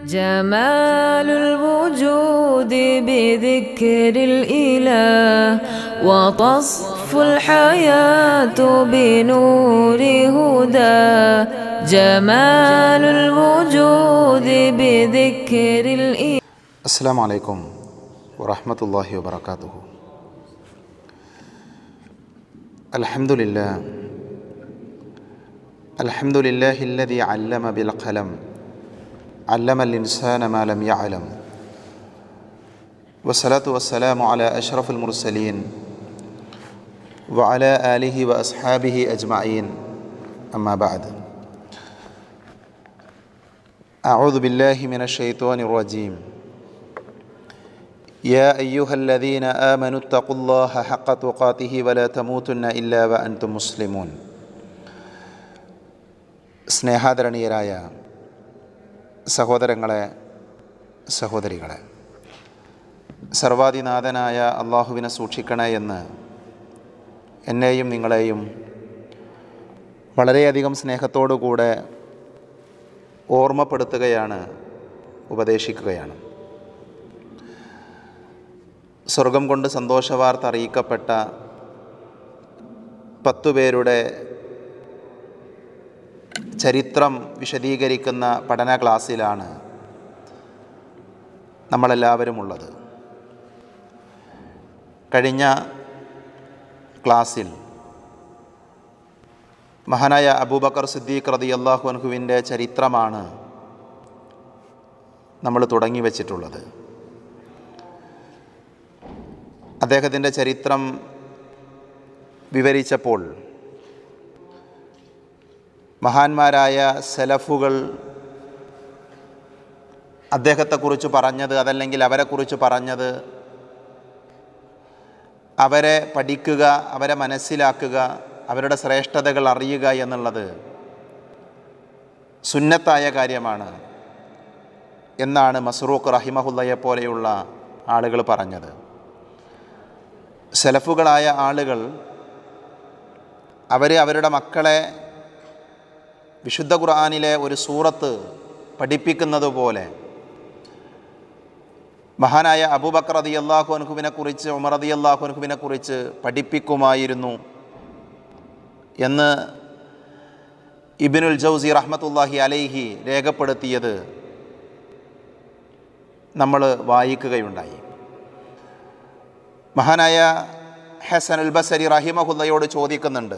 جمال الوجود بذكر الإله وتصف الحياة بنور هدى جمال الوجود بذكر الإله السلام عليكم ورحمة الله وبركاته الحمد لله الحمد لله الذي علم بالقلم علم الإنسان ما لم يعلم والصلاة والسلام على أشرف المرسلين وعلى آله وأصحابه أجمعين أما بعد أعوذ بالله من الشيطان الرجيم يا أيها الذين آمنوا اتقوا الله حق تقاته ولا تموتن إلا وأنتم مسلمون സ്നേഹാദരണീയരായ സഹോദരങ്ങളെ സഹോദരികളെ സർവാധിനാഥനായ അള്ളാഹുവിനെ സൂക്ഷിക്കണേ എന്ന് എന്നെയും നിങ്ങളെയും വളരെയധികം സ്നേഹത്തോടു കൂടെ ഓർമ്മപ്പെടുത്തുകയാണ് ഉപദേശിക്കുകയാണ് സ്വർഗം കൊണ്ട് സന്തോഷവാർത്ത അറിയിക്കപ്പെട്ട പത്തു പേരുടെ ചരിത്രം വിശദീകരിക്കുന്ന പഠന ക്ലാസ്സിലാണ് നമ്മളെല്ലാവരും ഉള്ളത് കഴിഞ്ഞ ക്ലാസ്സിൽ മഹാനായ അബൂബക്കർ സിദ്ദീഖ് റതി അള്ളാഹു അൻഹുവിൻ്റെ ചരിത്രമാണ് നമ്മൾ തുടങ്ങി വച്ചിട്ടുള്ളത് അദ്ദേഹത്തിൻ്റെ ചരിത്രം വിവരിച്ചപ്പോൾ മഹാന്മാരായ സെലഫുകൾ അദ്ദേഹത്തെക്കുറിച്ച് പറഞ്ഞത് അതല്ലെങ്കിൽ അവരെക്കുറിച്ച് പറഞ്ഞത് അവരെ പഠിക്കുക അവരെ മനസ്സിലാക്കുക അവരുടെ ശ്രേഷ്ഠതകൾ അറിയുക എന്നുള്ളത് സുന്നത്തായ കാര്യമാണ് എന്നാണ് മസ്റൂഖ് റഹിമഹുല്ലയെ പോലെയുള്ള ആളുകൾ പറഞ്ഞത് സെലഫുകളായ ആളുകൾ അവർ അവരുടെ മക്കളെ വിശുദ്ധ ഖുർആാനിലെ ഒരു സൂറത്ത് പഠിപ്പിക്കുന്നത് പോലെ മഹാനായ അബൂബക്കർ റതി അള്ളാഹു അൻഹുവിനെ കുറിച്ച് ഉമർ റതി അള്ളാഹു അൻഹുവിനെ കുറിച്ച് പഠിപ്പിക്കുമായിരുന്നു എന്ന് ഇബിനുൽ ജൗസി റഹ്മത്തുല്ലാഹി അലൈഹി രേഖപ്പെടുത്തിയത് നമ്മൾ വായിക്കുകയുണ്ടായി മഹാനായ ഹസൻ ഉൽ ബസരി റഹിമഹുല്ലയോട് ചോദിക്കുന്നുണ്ട്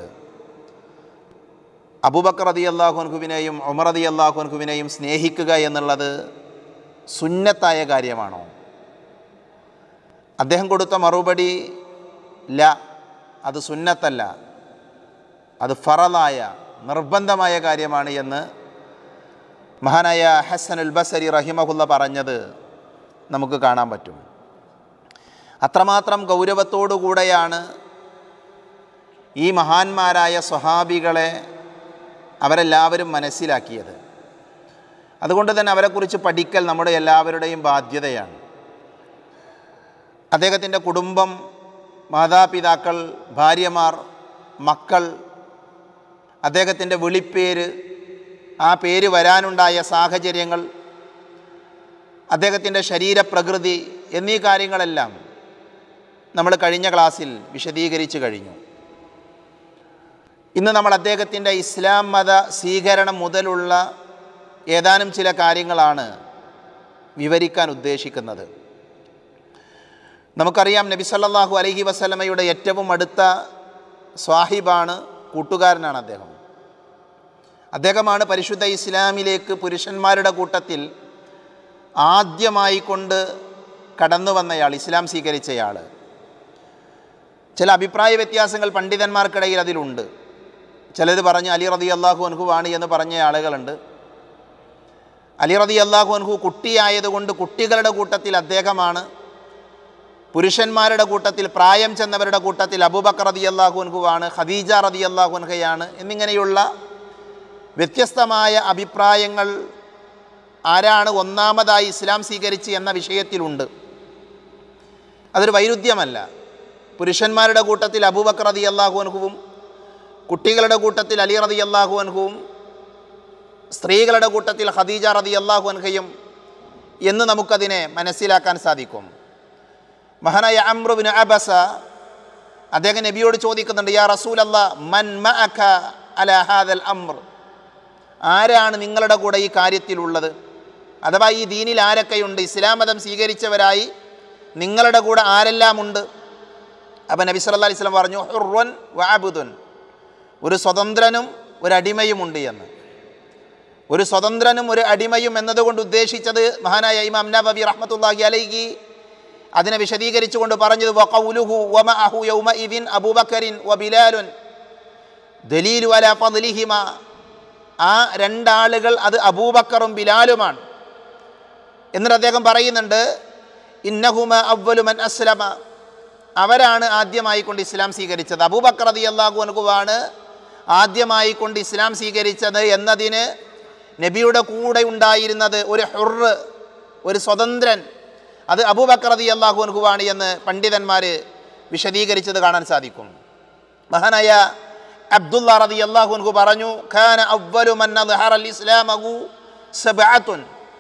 അബൂബക്കർ റതി അള്ളാഹുൻഹുവിനെയും ഉമർ റതി അള്ളാഹുൻഹുവിനെയും സ്നേഹിക്കുക എന്നുള്ളത് സുന്നത്തായ കാര്യമാണോ അദ്ദേഹം കൊടുത്ത മറുപടി ല അത് സുന്നത്തല്ല അത് ഫറലായ നിർബന്ധമായ കാര്യമാണ് എന്ന് മഹാനായ ഹസൻ ഉൽ ബസരി റഹിമഹുല്ല പറഞ്ഞത് നമുക്ക് കാണാൻ പറ്റും അത്രമാത്രം ഗൗരവത്തോടുകൂടെയാണ് ഈ മഹാന്മാരായ സ്വഹാബികളെ അവരെല്ലാവരും മനസ്സിലാക്കിയത് അതുകൊണ്ട് തന്നെ അവരെക്കുറിച്ച് പഠിക്കൽ നമ്മുടെ എല്ലാവരുടെയും ബാധ്യതയാണ് അദ്ദേഹത്തിൻ്റെ കുടുംബം മാതാപിതാക്കൾ ഭാര്യമാർ മക്കൾ അദ്ദേഹത്തിൻ്റെ വിളിപ്പേര് ആ പേര് വരാനുണ്ടായ സാഹചര്യങ്ങൾ അദ്ദേഹത്തിൻ്റെ ശരീരപ്രകൃതി എന്നീ കാര്യങ്ങളെല്ലാം നമ്മൾ കഴിഞ്ഞ ക്ലാസ്സിൽ വിശദീകരിച്ചു കഴിഞ്ഞു ഇന്ന് നമ്മൾ അദ്ദേഹത്തിൻ്റെ ഇസ്ലാം മത സ്വീകരണം മുതലുള്ള ഏതാനും ചില കാര്യങ്ങളാണ് വിവരിക്കാൻ ഉദ്ദേശിക്കുന്നത് നമുക്കറിയാം നബി സല്ലല്ലാഹു അലൈഹി വസല്ലമയുടെ ഏറ്റവും അടുത്ത സ്വാഹിബാണ് കൂട്ടുകാരനാണ് അദ്ദേഹം അദ്ദേഹമാണ് പരിശുദ്ധ ഇസ്ലാമിലേക്ക് പുരുഷന്മാരുടെ കൂട്ടത്തിൽ ആദ്യമായി കൊണ്ട് കടന്നു വന്നയാൾ ഇസ്ലാം സ്വീകരിച്ചയാൾ ചില അഭിപ്രായ വ്യത്യാസങ്ങൾ പണ്ഡിതന്മാർക്കിടയിൽ അതിലുണ്ട് ചിലർ പറഞ്ഞു അലി റതി അള്ളാഹു അൻഹു ആണ് എന്ന് പറഞ്ഞ ആളുകളുണ്ട് അലി റതി അള്ളാഹു അൻഹു കുട്ടിയായതുകൊണ്ട് കുട്ടികളുടെ കൂട്ടത്തിൽ അദ്ദേഹമാണ് പുരുഷന്മാരുടെ കൂട്ടത്തിൽ പ്രായം ചെന്നവരുടെ കൂട്ടത്തിൽ അബൂബക്കർ റതി അള്ളാഹു അൻഹു ആണ് ഖദീജ റതി അള്ളാഹു അൻഹയാണ് എന്നിങ്ങനെയുള്ള വ്യത്യസ്തമായ അഭിപ്രായങ്ങൾ ആരാണ് ഒന്നാമതായി ഇസ്ലാം സ്വീകരിച്ച് എന്ന വിഷയത്തിലുണ്ട് അതൊരു വൈരുദ്ധ്യമല്ല പുരുഷന്മാരുടെ കൂട്ടത്തിൽ അബൂബക്കർ റതി അള്ളാഹു അൻഹുവും കുട്ടികളുടെ കൂട്ടത്തിൽ അലി റതി അള്ളാഹു അൻഹുവും സ്ത്രീകളുടെ കൂട്ടത്തിൽ ഖദീജ റതി അള്ളാഹു അൻഹയും എന്ന് നമുക്കതിനെ മനസ്സിലാക്കാൻ സാധിക്കും മഹാനായ അമ്രുബിന് അബസ അദ്ദേഹം നബിയോട് ചോദിക്കുന്നുണ്ട് യാ റസൂൽ അല്ല മൻ മഅക അല ഹാദൽ അമ്ർ ആരാണ് നിങ്ങളുടെ കൂടെ ഈ കാര്യത്തിലുള്ളത് അഥവാ ഈ ദീനിൽ ആരൊക്കെയുണ്ട് ഇസ്ലാം മതം സ്വീകരിച്ചവരായി നിങ്ങളുടെ കൂടെ ആരെല്ലാം ഉണ്ട് അപ്പം നബി സല്ലല്ലാഹു അലൈഹി വസല്ലം പറഞ്ഞു ഹുർവൻ വാബുദുൻ ഒരു സ്വതന്ത്രനും ഒരു അടിമയുമുണ്ട് എന്ന് ഒരു സ്വതന്ത്രനും ഒരു അടിമയും എന്നതുകൊണ്ട് ഉദ്ദേശിച്ചത് മഹാനായ ഇമാം നബവി റഹ്മത്തുള്ളാഹി അലൈഹി അതിനെ വിശദീകരിച്ചുകൊണ്ട് പറഞ്ഞത് വഖൗലുഹു വമഅഹു യൗമഇദിൻ അബൂബക്കറിൻ വബിലാലുൻ ദലീലു അല ഫദ്ലിഹിമ ആ രണ്ടാളുകൾ അത് അബൂബക്കറും ബിലാലുമാണ് എന്നിട്ട് അദ്ദേഹം പറയുന്നുണ്ട് ഇന്നഹുമ അവലുമൻ അസ്ലമ അവരാണ് ആദ്യമായി കൊണ്ട് ഇസ്ലാം സ്വീകരിച്ചത് അബൂബക്കർ റതി അള്ളാഹു അനുഭവാണ് ആദ്യമായി കൊണ്ട് ഇസ്ലാം സ്വീകരിച്ചത് എന്നതിന് നബിയുടെ കൂടെ ഉണ്ടായിരുന്നത് ഒരു ഹുറ് ഒരു സ്വതന്ത്രൻ അത് അബൂബക്കർ റതി അള്ളാഹു അനുഭവാണ് എന്ന് പണ്ഡിതന്മാർ വിശദീകരിച്ചത് കാണാൻ സാധിക്കും മഹാനായ അബ്ദുല്ല റതി അള്ളാഹു അനുഹു പറഞ്ഞു ഖാന അവ്വലു മൻ അദ്ഹറ അൽ ഇസ്ലാമഹു സബഅത്തുൻ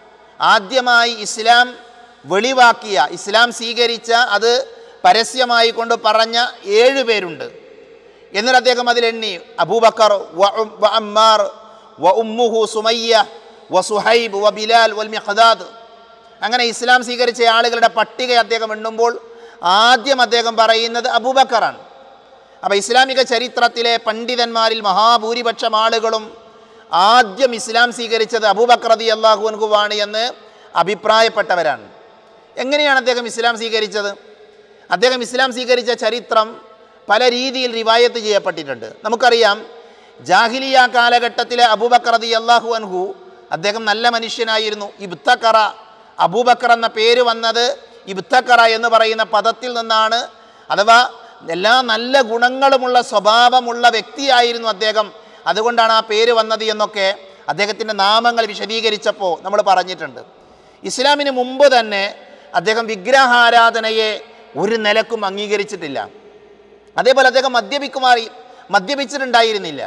ആദ്യമായി ഇസ്ലാം വെളിവാക്കിയ ഇസ്ലാം സ്വീകരിച്ച അത് പരസ്യമായി കൊണ്ട് പറഞ്ഞ ഏഴ് പേരുണ്ട് എന്നിട്ട് അദ്ദേഹം അതിലെണ്ണി അബൂബക്കർ വ ഉം- വ അമ്മാർ വ ഉമ്മുഹു സുമയ്യ വ സുഹൈബ് വ ബിലാൽ വൽ മിഖ്ദാദ് അങ്ങനെ ഇസ്ലാം സ്വീകരിച്ച ആളുകളുടെ പട്ടിക അദ്ദേഹം എണ്ണുമ്പോൾ ആദ്യം അദ്ദേഹം പറയുന്നത് അബൂബക്കറാണ് അപ്പോൾ ഇസ്ലാമിക ചരിത്രത്തിലെ പണ്ഡിതന്മാരിൽ മഹാഭൂരിപക്ഷം ആളുകളും ആദ്യം ഇസ്ലാം സ്വീകരിച്ചത് അബൂബക്കർ റതി അള്ളാഹു അൻഹുവാണ് എന്ന് അഭിപ്രായപ്പെട്ടവരാണ് എങ്ങനെയാണ് അദ്ദേഹം ഇസ്ലാം സ്വീകരിച്ചത് അദ്ദേഹം ഇസ്ലാം സ്വീകരിച്ച ചരിത്രം പല രീതിയിൽ റിവായത്ത് ചെയ്യപ്പെട്ടിട്ടുണ്ട് നമുക്കറിയാം ജാഹിലിയ കാലഘട്ടത്തിലെ അബൂബക്കർ റതി അള്ളാഹു അൻഹു അദ്ദേഹം നല്ല മനുഷ്യനായിരുന്നു ഇബ്തക്കറ അബൂബക്കർ എന്ന പേര് വന്നത് ഇബ്തക്കറ എന്ന് പറയുന്ന പദത്തിൽ നിന്നാണ് അഥവാ എല്ലാ നല്ല ഗുണങ്ങളുമുള്ള സ്വഭാവമുള്ള വ്യക്തിയായിരുന്നു അദ്ദേഹം അതുകൊണ്ടാണ് ആ പേര് വന്നത് എന്നൊക്കെ അദ്ദേഹത്തിൻ്റെ നാമങ്ങൾ വിശദീകരിച്ചപ്പോൾ നമ്മൾ പറഞ്ഞിട്ടുണ്ട് ഇസ്ലാമിന് മുമ്പ് തന്നെ അദ്ദേഹം വിഗ്രഹാരാധനയെ ഒരു നിലക്കും അംഗീകരിച്ചിട്ടില്ല അതേപോലെ അദ്ദേഹം മദ്യപിക്കുമാറി മദ്യപിച്ചിട്ടുണ്ടായിരുന്നില്ല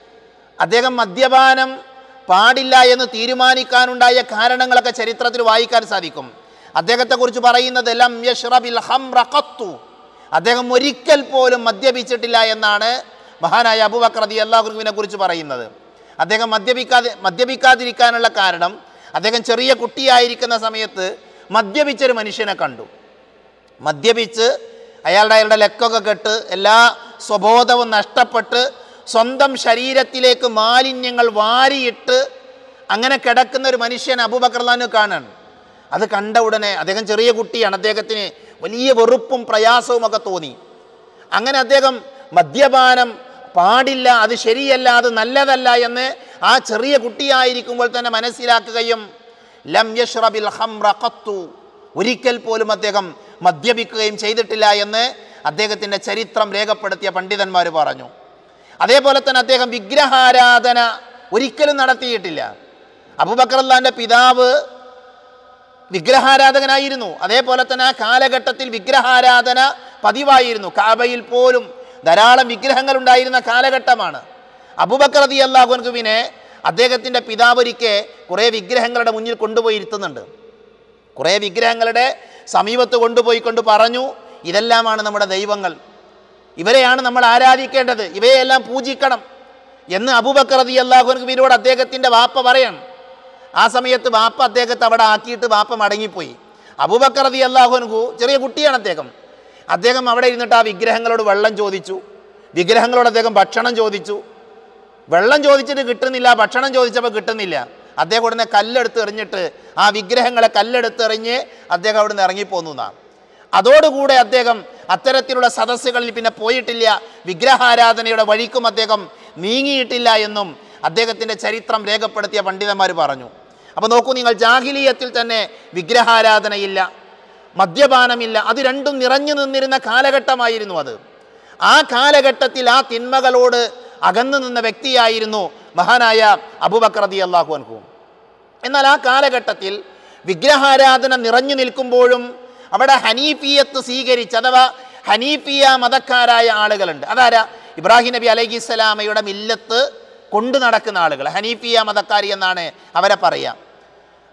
അദ്ദേഹം മദ്യപാനം പാടില്ല എന്ന് തീരുമാനിക്കാനുണ്ടായ കാരണങ്ങളൊക്കെ ചരിത്രത്തിൽ വായിക്കാൻ സാധിക്കും അദ്ദേഹത്തെക്കുറിച്ച് പറയുന്നത് ലം യഷ്റബിൽ ഹംറ ഖത്തു. അദ്ദേഹം ഒരിക്കൽ പോലും മദ്യപിച്ചിട്ടില്ല എന്നാണ് മഹാനായ അബൂബക്കർ റതി അള്ളാഹുവിനെ കുറിച്ച് പറയുന്നത് അദ്ദേഹം മദ്യപിക്കാതെ മദ്യപിക്കാതിരിക്കാനുള്ള കാരണം അദ്ദേഹം ചെറിയ കുട്ടിയായിരിക്കുന്ന സമയത്ത് മദ്യപിച്ചൊരു മനുഷ്യനെ കണ്ടു മദ്യപിച്ച് അയാളുടെ അയാളുടെ ലെക്കൊക്കെ കെട്ട് എല്ലാ സ്വബോധവും നഷ്ടപ്പെട്ട് സ്വന്തം ശരീരത്തിലേക്ക് മാലിന്യങ്ങൾ വാരിയിട്ട് അങ്ങനെ കിടക്കുന്ന ഒരു മനുഷ്യൻ അബൂബക്കർലാനു കാണാൻ അത് കണ്ട ഉടനെ അദ്ദേഹം ചെറിയ കുട്ടിയാണ് അദ്ദേഹത്തിന് വലിയ വെറുപ്പും പ്രയാസവും ഒക്കെ തോന്നി അങ്ങനെ അദ്ദേഹം മദ്യപാനം പാടില്ല അത് ശരിയല്ല അത് നല്ലതല്ല എന്ന് ആ ചെറിയ കുട്ടിയായിരിക്കുമ്പോൾ തന്നെ മനസ്സിലാക്കുകയും ലം യഷ്റബിൽ ഹംറ ഖത്തു ഒരിക്കൽ പോലും അദ്ദേഹം മദ്യപിക്കുകയും ചെയ്തിട്ടില്ല എന്ന് അദ്ദേഹത്തിൻ്റെ ചരിത്രം രേഖപ്പെടുത്തിയ പണ്ഡിതന്മാർ പറഞ്ഞു അതേപോലെ തന്നെ അദ്ദേഹം വിഗ്രഹാരാധന ഒരിക്കലും നടത്തിയിട്ടില്ല അബൂബക്കറല്ലാൻ്റെ പിതാവ് വിഗ്രഹാരാധകനായിരുന്നു അതേപോലെ തന്നെ ആ കാലഘട്ടത്തിൽ വിഗ്രഹാരാധന പതിവായിരുന്നു കാബയിൽ പോലും ധാരാളം വിഗ്രഹങ്ങൾ ഉണ്ടായിരുന്ന കാലഘട്ടമാണ് അബൂബക്കർ റതി അള്ളാഹുൻകുവിനെ അദ്ദേഹത്തിൻ്റെ പിതാവൊരിക്കെ കുറേ വിഗ്രഹങ്ങളുടെ മുന്നിൽ കൊണ്ടുപോയി ഇരുത്തുന്നുണ്ട് കുറേ വിഗ്രഹങ്ങളുടെ സമീപത്ത് കൊണ്ടുപോയി കൊണ്ട് പറഞ്ഞു ഇതെല്ലാമാണ് നമ്മുടെ ദൈവങ്ങൾ ഇവരെയാണ് നമ്മൾ ആരാധിക്കേണ്ടത് ഇവയെല്ലാം പൂജിക്കണം എന്ന് അബൂബക്കർ റതി അള്ളാഹുൻകുവിനോട് അദ്ദേഹത്തിൻ്റെ വാപ്പ പറയണം ആ സമയത്ത് വാപ്പ അദ്ദേഹത്തെ അവിടെ ആക്കിയിട്ട് വാപ്പ മടങ്ങിപ്പോയി അബൂബക്കർ റതി അള്ളാഹുൻഹു ചെറിയ കുട്ടിയാണ് അദ്ദേഹം അദ്ദേഹം അവിടെ ഇരുന്നിട്ട് ആ വിഗ്രഹങ്ങളോട് വെള്ളം ചോദിച്ചു വിഗ്രഹങ്ങളോട് അദ്ദേഹം ഭക്ഷണം ചോദിച്ചു വെള്ളം ചോദിച്ചിട്ട് കിട്ടുന്നില്ല ഭക്ഷണം ചോദിച്ചപ്പോൾ കിട്ടുന്നില്ല അദ്ദേഹം ഉടനെ കല്ലെടുത്ത് എറിഞ്ഞിട്ട് ആ വിഗ്രഹങ്ങളെ കല്ലെടുത്ത് എറിഞ്ഞ് അദ്ദേഹം അവിടെ നിന്ന് ഇറങ്ങിപ്പോന്നു എന്നാണ് അതോടുകൂടെ അദ്ദേഹം അത്തരത്തിലുള്ള സദസ്സുകളിൽ പിന്നെ പോയിട്ടില്ല വിഗ്രഹാരാധനയുടെ വഴിക്കും അദ്ദേഹം നീങ്ങിയിട്ടില്ല എന്നും അദ്ദേഹത്തിൻ്റെ ചരിത്രം രേഖപ്പെടുത്തിയ പണ്ഡിതന്മാർ പറഞ്ഞു അപ്പോൾ നോക്കൂ നിങ്ങൾ ജാഹിലീയത്തിൽ തന്നെ വിഗ്രഹാരാധനയില്ല മദ്യപാനമില്ല അത് രണ്ടും നിറഞ്ഞു നിന്നിരുന്ന കാലഘട്ടമായിരുന്നു അത് ആ കാലഘട്ടത്തിൽ ആ തിന്മകളോട് അകന്നു നിന്ന വ്യക്തിയായിരുന്നു മഹാനായ അബുബക്കർ റതി അള്ളാഹു അൻഹു എന്നാൽ ആ കാലഘട്ടത്തിൽ വിഗ്രഹാരാധന നിറഞ്ഞു നിൽക്കുമ്പോഴും അവിടെ ഹനീഫിയത്ത് സ്വീകരിച്ച് അഥവാ ഹനീഫിയ മതക്കാരായ ആളുകളുണ്ട് അതാരാ ഇബ്രാഹിം നബി അലൈഹി സ്വലാമയുടെ മില്ലത്ത് കൊണ്ടു നടക്കുന്ന ആളുകൾ ഹനീഫിയ മതക്കാരി എന്നാണ് അവരെ പറയാം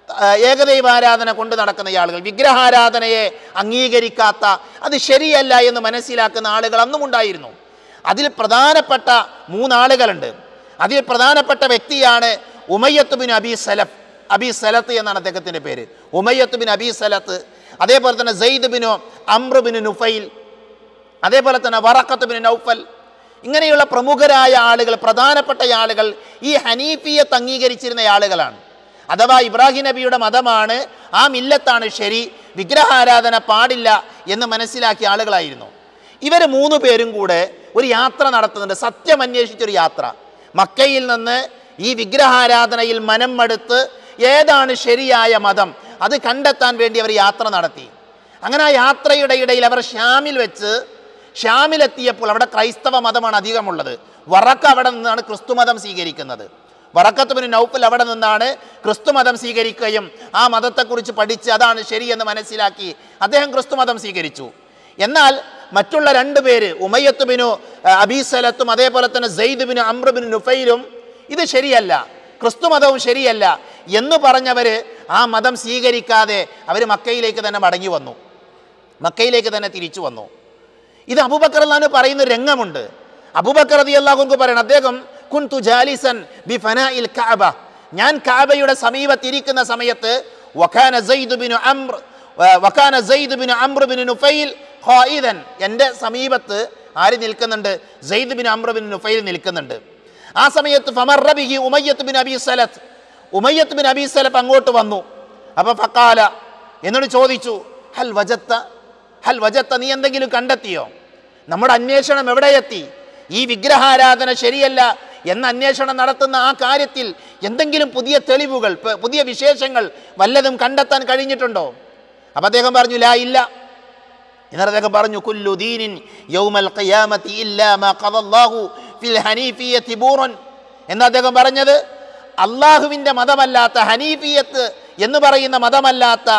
ആ, ഏകദൈവാരാധന കൊണ്ട് നടക്കുന്ന ആളുകൾ വിഗ്രഹാരാധനയെ അംഗീകരിക്കാത്ത അത് ശരിയല്ല എന്ന് മനസ്സിലാക്കുന്ന ആളുകൾ അന്നും ഉണ്ടായിരുന്നു അതിൽ പ്രധാനപ്പെട്ട മൂന്നാളുകളുണ്ട് അതിൽ പ്രധാനപ്പെട്ട വ്യക്തിയാണ് ഉമയ്യത്ത് ബിൻ അബി സലഫ് അബി സലത്ത് എന്നാണ് അദ്ദേഹത്തിൻ്റെ പേര് ഉമയ്യത്ത് ബിൻ അബി സലത്ത് അതേപോലെ തന്നെ സെയ്ദ് ബിനു അമ്ര ബിൻ നുഫൈൽ അതേപോലെ തന്നെ വറക്കത്ത് ബിൻ നൗഫൽ ഇങ്ങനെയുള്ള പ്രമുഖരായ ആളുകൾ പ്രധാനപ്പെട്ട ആളുകൾ ഈ ഹനീഫിയത്ത് അംഗീകരിച്ചിരുന്ന ആളുകളാണ് അഥവാ ഇബ്രാഹിം നബിയുടെ മതമാണ് ആ മില്ലത്താണ് ശരി വിഗ്രഹാരാധന പാടില്ല എന്ന് മനസ്സിലാക്കിയ ആളുകളായിരുന്നു ഇവർ മൂന്ന് പേരും കൂടെ ഒരു യാത്ര നടത്തുന്നുണ്ട് സത്യം അന്വേഷിച്ചൊരു യാത്ര മക്കയിൽ നിന്ന് ഈ വിഗ്രഹാരാധനയിൽ മനം മടുത്ത് ഏതാണ് ശരിയായ മതം അത് കണ്ടെത്താൻ വേണ്ടി അവർ യാത്ര നടത്തി അങ്ങനെ ആ യാത്രയുടെ ഇടയിൽ അവർ ഷ്യാമിൽ വെച്ച് ഷ്യാമിലെത്തിയപ്പോൾ അവിടെ ക്രൈസ്തവ മതമാണ് അധികമുള്ളത് വറക്ക അവിടെ നിന്നാണ് ക്രിസ്തു മതം സ്വീകരിക്കുന്നത് വറക്കത്തുബിന് നൗഫൽ അവിടെ നിന്നാണ് ക്രിസ്തു മതം സ്വീകരിക്കുകയും ആ മതത്തെക്കുറിച്ച് പഠിച്ച് അതാണ് ശരിയെന്ന് മനസ്സിലാക്കി അദ്ദേഹം ക്രിസ്തു മതം സ്വീകരിച്ചു എന്നാൽ മറ്റുള്ള രണ്ട് പേര് ഉമയ്യത്ത് ബിനു അബീസലത്തും അതേപോലെ തന്നെ സെയ്ദ് ബിനു അമ്രബിന് നുഫൈലും ഇത് ശരിയല്ല ക്രിസ്തു മതവും ശരിയല്ല എന്ന് പറഞ്ഞവർ ആ മതം സ്വീകരിക്കാതെ അവർ മക്കയിലേക്ക് തന്നെ മടങ്ങി വന്നു മക്കയിലേക്ക് തന്നെ തിരിച്ചു വന്നു ഇത് അബൂബക്കർ അള്ളഹാന് പറയുന്ന ഒരു രംഗമുണ്ട് അബൂബക്കർ റതി അള്ളാഹുക്ക് പറയണം അദ്ദേഹം കുൻതു ജാലിസൻ ബി ഫനാഇൽ കഅബ ഞാൻ കഅബയുടെ സമീപത്തിരിക്കുന്ന സമയത്ത് വഖാന സെയ്ദ് ബിനു അംർ വഖാന സെയ്ദ് ബിനു അംർ ബിനു നുഫൈൽ ഖായിദൻ എൻ്റെ സമീപത്ത് ആര് നിൽക്കുന്നുണ്ട് സെയ്ദ് ബിൻ അംർ ബിൻ നുഫൈൽ നിൽക്കുന്നുണ്ട് ആ സമയത്ത് ഫമർറ ബിഹി ഉമയ്യത്ത് ബിൻ അബി സലത്ത് ഉമയ്യത്ത് ബിൻ അബി സലഫ് അങ്ങോട്ട് വന്നു അപ്പോൾ ഫക്കാല എന്നോട് ചോദിച്ചു ഹൽ വജത്ത ഹൽ വജത്ത നീ എന്തെങ്കിലും കണ്ടെത്തിയോ നമ്മുടെ അന്വേഷണം എവിടെ എത്തി ഈ വിഗ്രഹാരാധന ശരിയല്ല എന്ന അന്വേഷണം നടത്തുന്ന ആ കാര്യത്തിൽ എന്തെങ്കിലും പുതിയ തെളിവുകൾ പ- പുതിയ വിശേഷങ്ങൾ വല്ലതും കണ്ടെത്താൻ കഴിഞ്ഞിട്ടുണ്ടോ അപ്പം അദ്ദേഹം പറഞ്ഞു ലാ ഇല്ല എന്നിട്ട് അദ്ദേഹം പറഞ്ഞു കുല്ലു ദീനിൻ യൗമൽ ഖിയാമത്തി ഇല്ലാ മാ ഖദല്ലാഹു ഫിൽ ഹനീഫിയത്തി ബൂറൻ എന്ന് അദ്ദേഹം പറഞ്ഞത് അള്ളാഹുവിൻ്റെ മതമല്ലാത്ത ഹനീഫിയത്ത് എന്ന് പറയുന്ന മതമല്ലാത്ത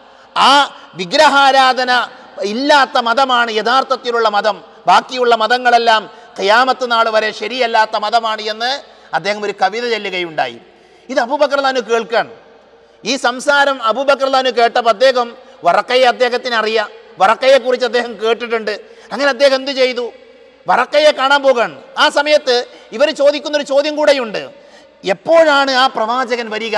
ആ വിഗ്രഹാരാധന ഇല്ലാത്ത മതമാണ് യഥാർത്ഥത്തിലുള്ള മതം ബാക്കിയുള്ള മതങ്ങളെല്ലാം ഖിയാമത്ത് നാൾ വരെ ശരിയല്ലാത്ത മതമാണ് എന്ന് അദ്ദേഹം ഒരു കവിത ചൊല്ലുകയുണ്ടായി ഇത് അബൂബക്കർലാനു കേൾക്കാൻ ഈ സംസാരം അബൂബക്കർലാനു കേട്ടപ്പോൾ അദ്ദേഹം വറക്കയെ അദ്ദേഹത്തിന് അറിയാം വറക്കയെക്കുറിച്ച് അദ്ദേഹം കേട്ടിട്ടുണ്ട് അങ്ങനെ അദ്ദേഹം എന്ത് ചെയ്തു വറക്കയെ കാണാൻ പോകുകയാണ് ആ സമയത്ത് ഇവർ ചോദിക്കുന്നൊരു ചോദ്യം കൂടെയുണ്ട് എപ്പോഴാണ് ആ പ്രവാചകൻ വരിക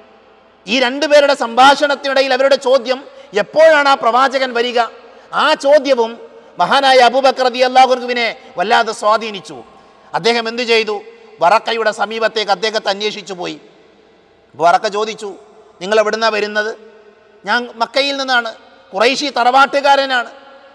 ഈ രണ്ടുപേരുടെ സംഭാഷണത്തിനിടയിൽ അവരുടെ ചോദ്യം എപ്പോഴാണ് ആ പ്രവാചകൻ വരിക ആ ചോദ്യവും മഹാനായ അബൂബക്കർ റതി അള്ളാഹുവിനെ വല്ലാതെ സ്വാധീനിച്ചു അദ്ദേഹം എന്തു ചെയ്തു വറക്കയുടെ സമീപത്തേക്ക് അദ്ദേഹത്തെ അന്വേഷിച്ചു പോയി വറക്ക ചോദിച്ചു നിങ്ങൾ എവിടുന്നാ വരുന്നത് ഞാൻ മക്കയിൽ നിന്നാണ് കുറേശി തറവാട്ടുകാരനാണ്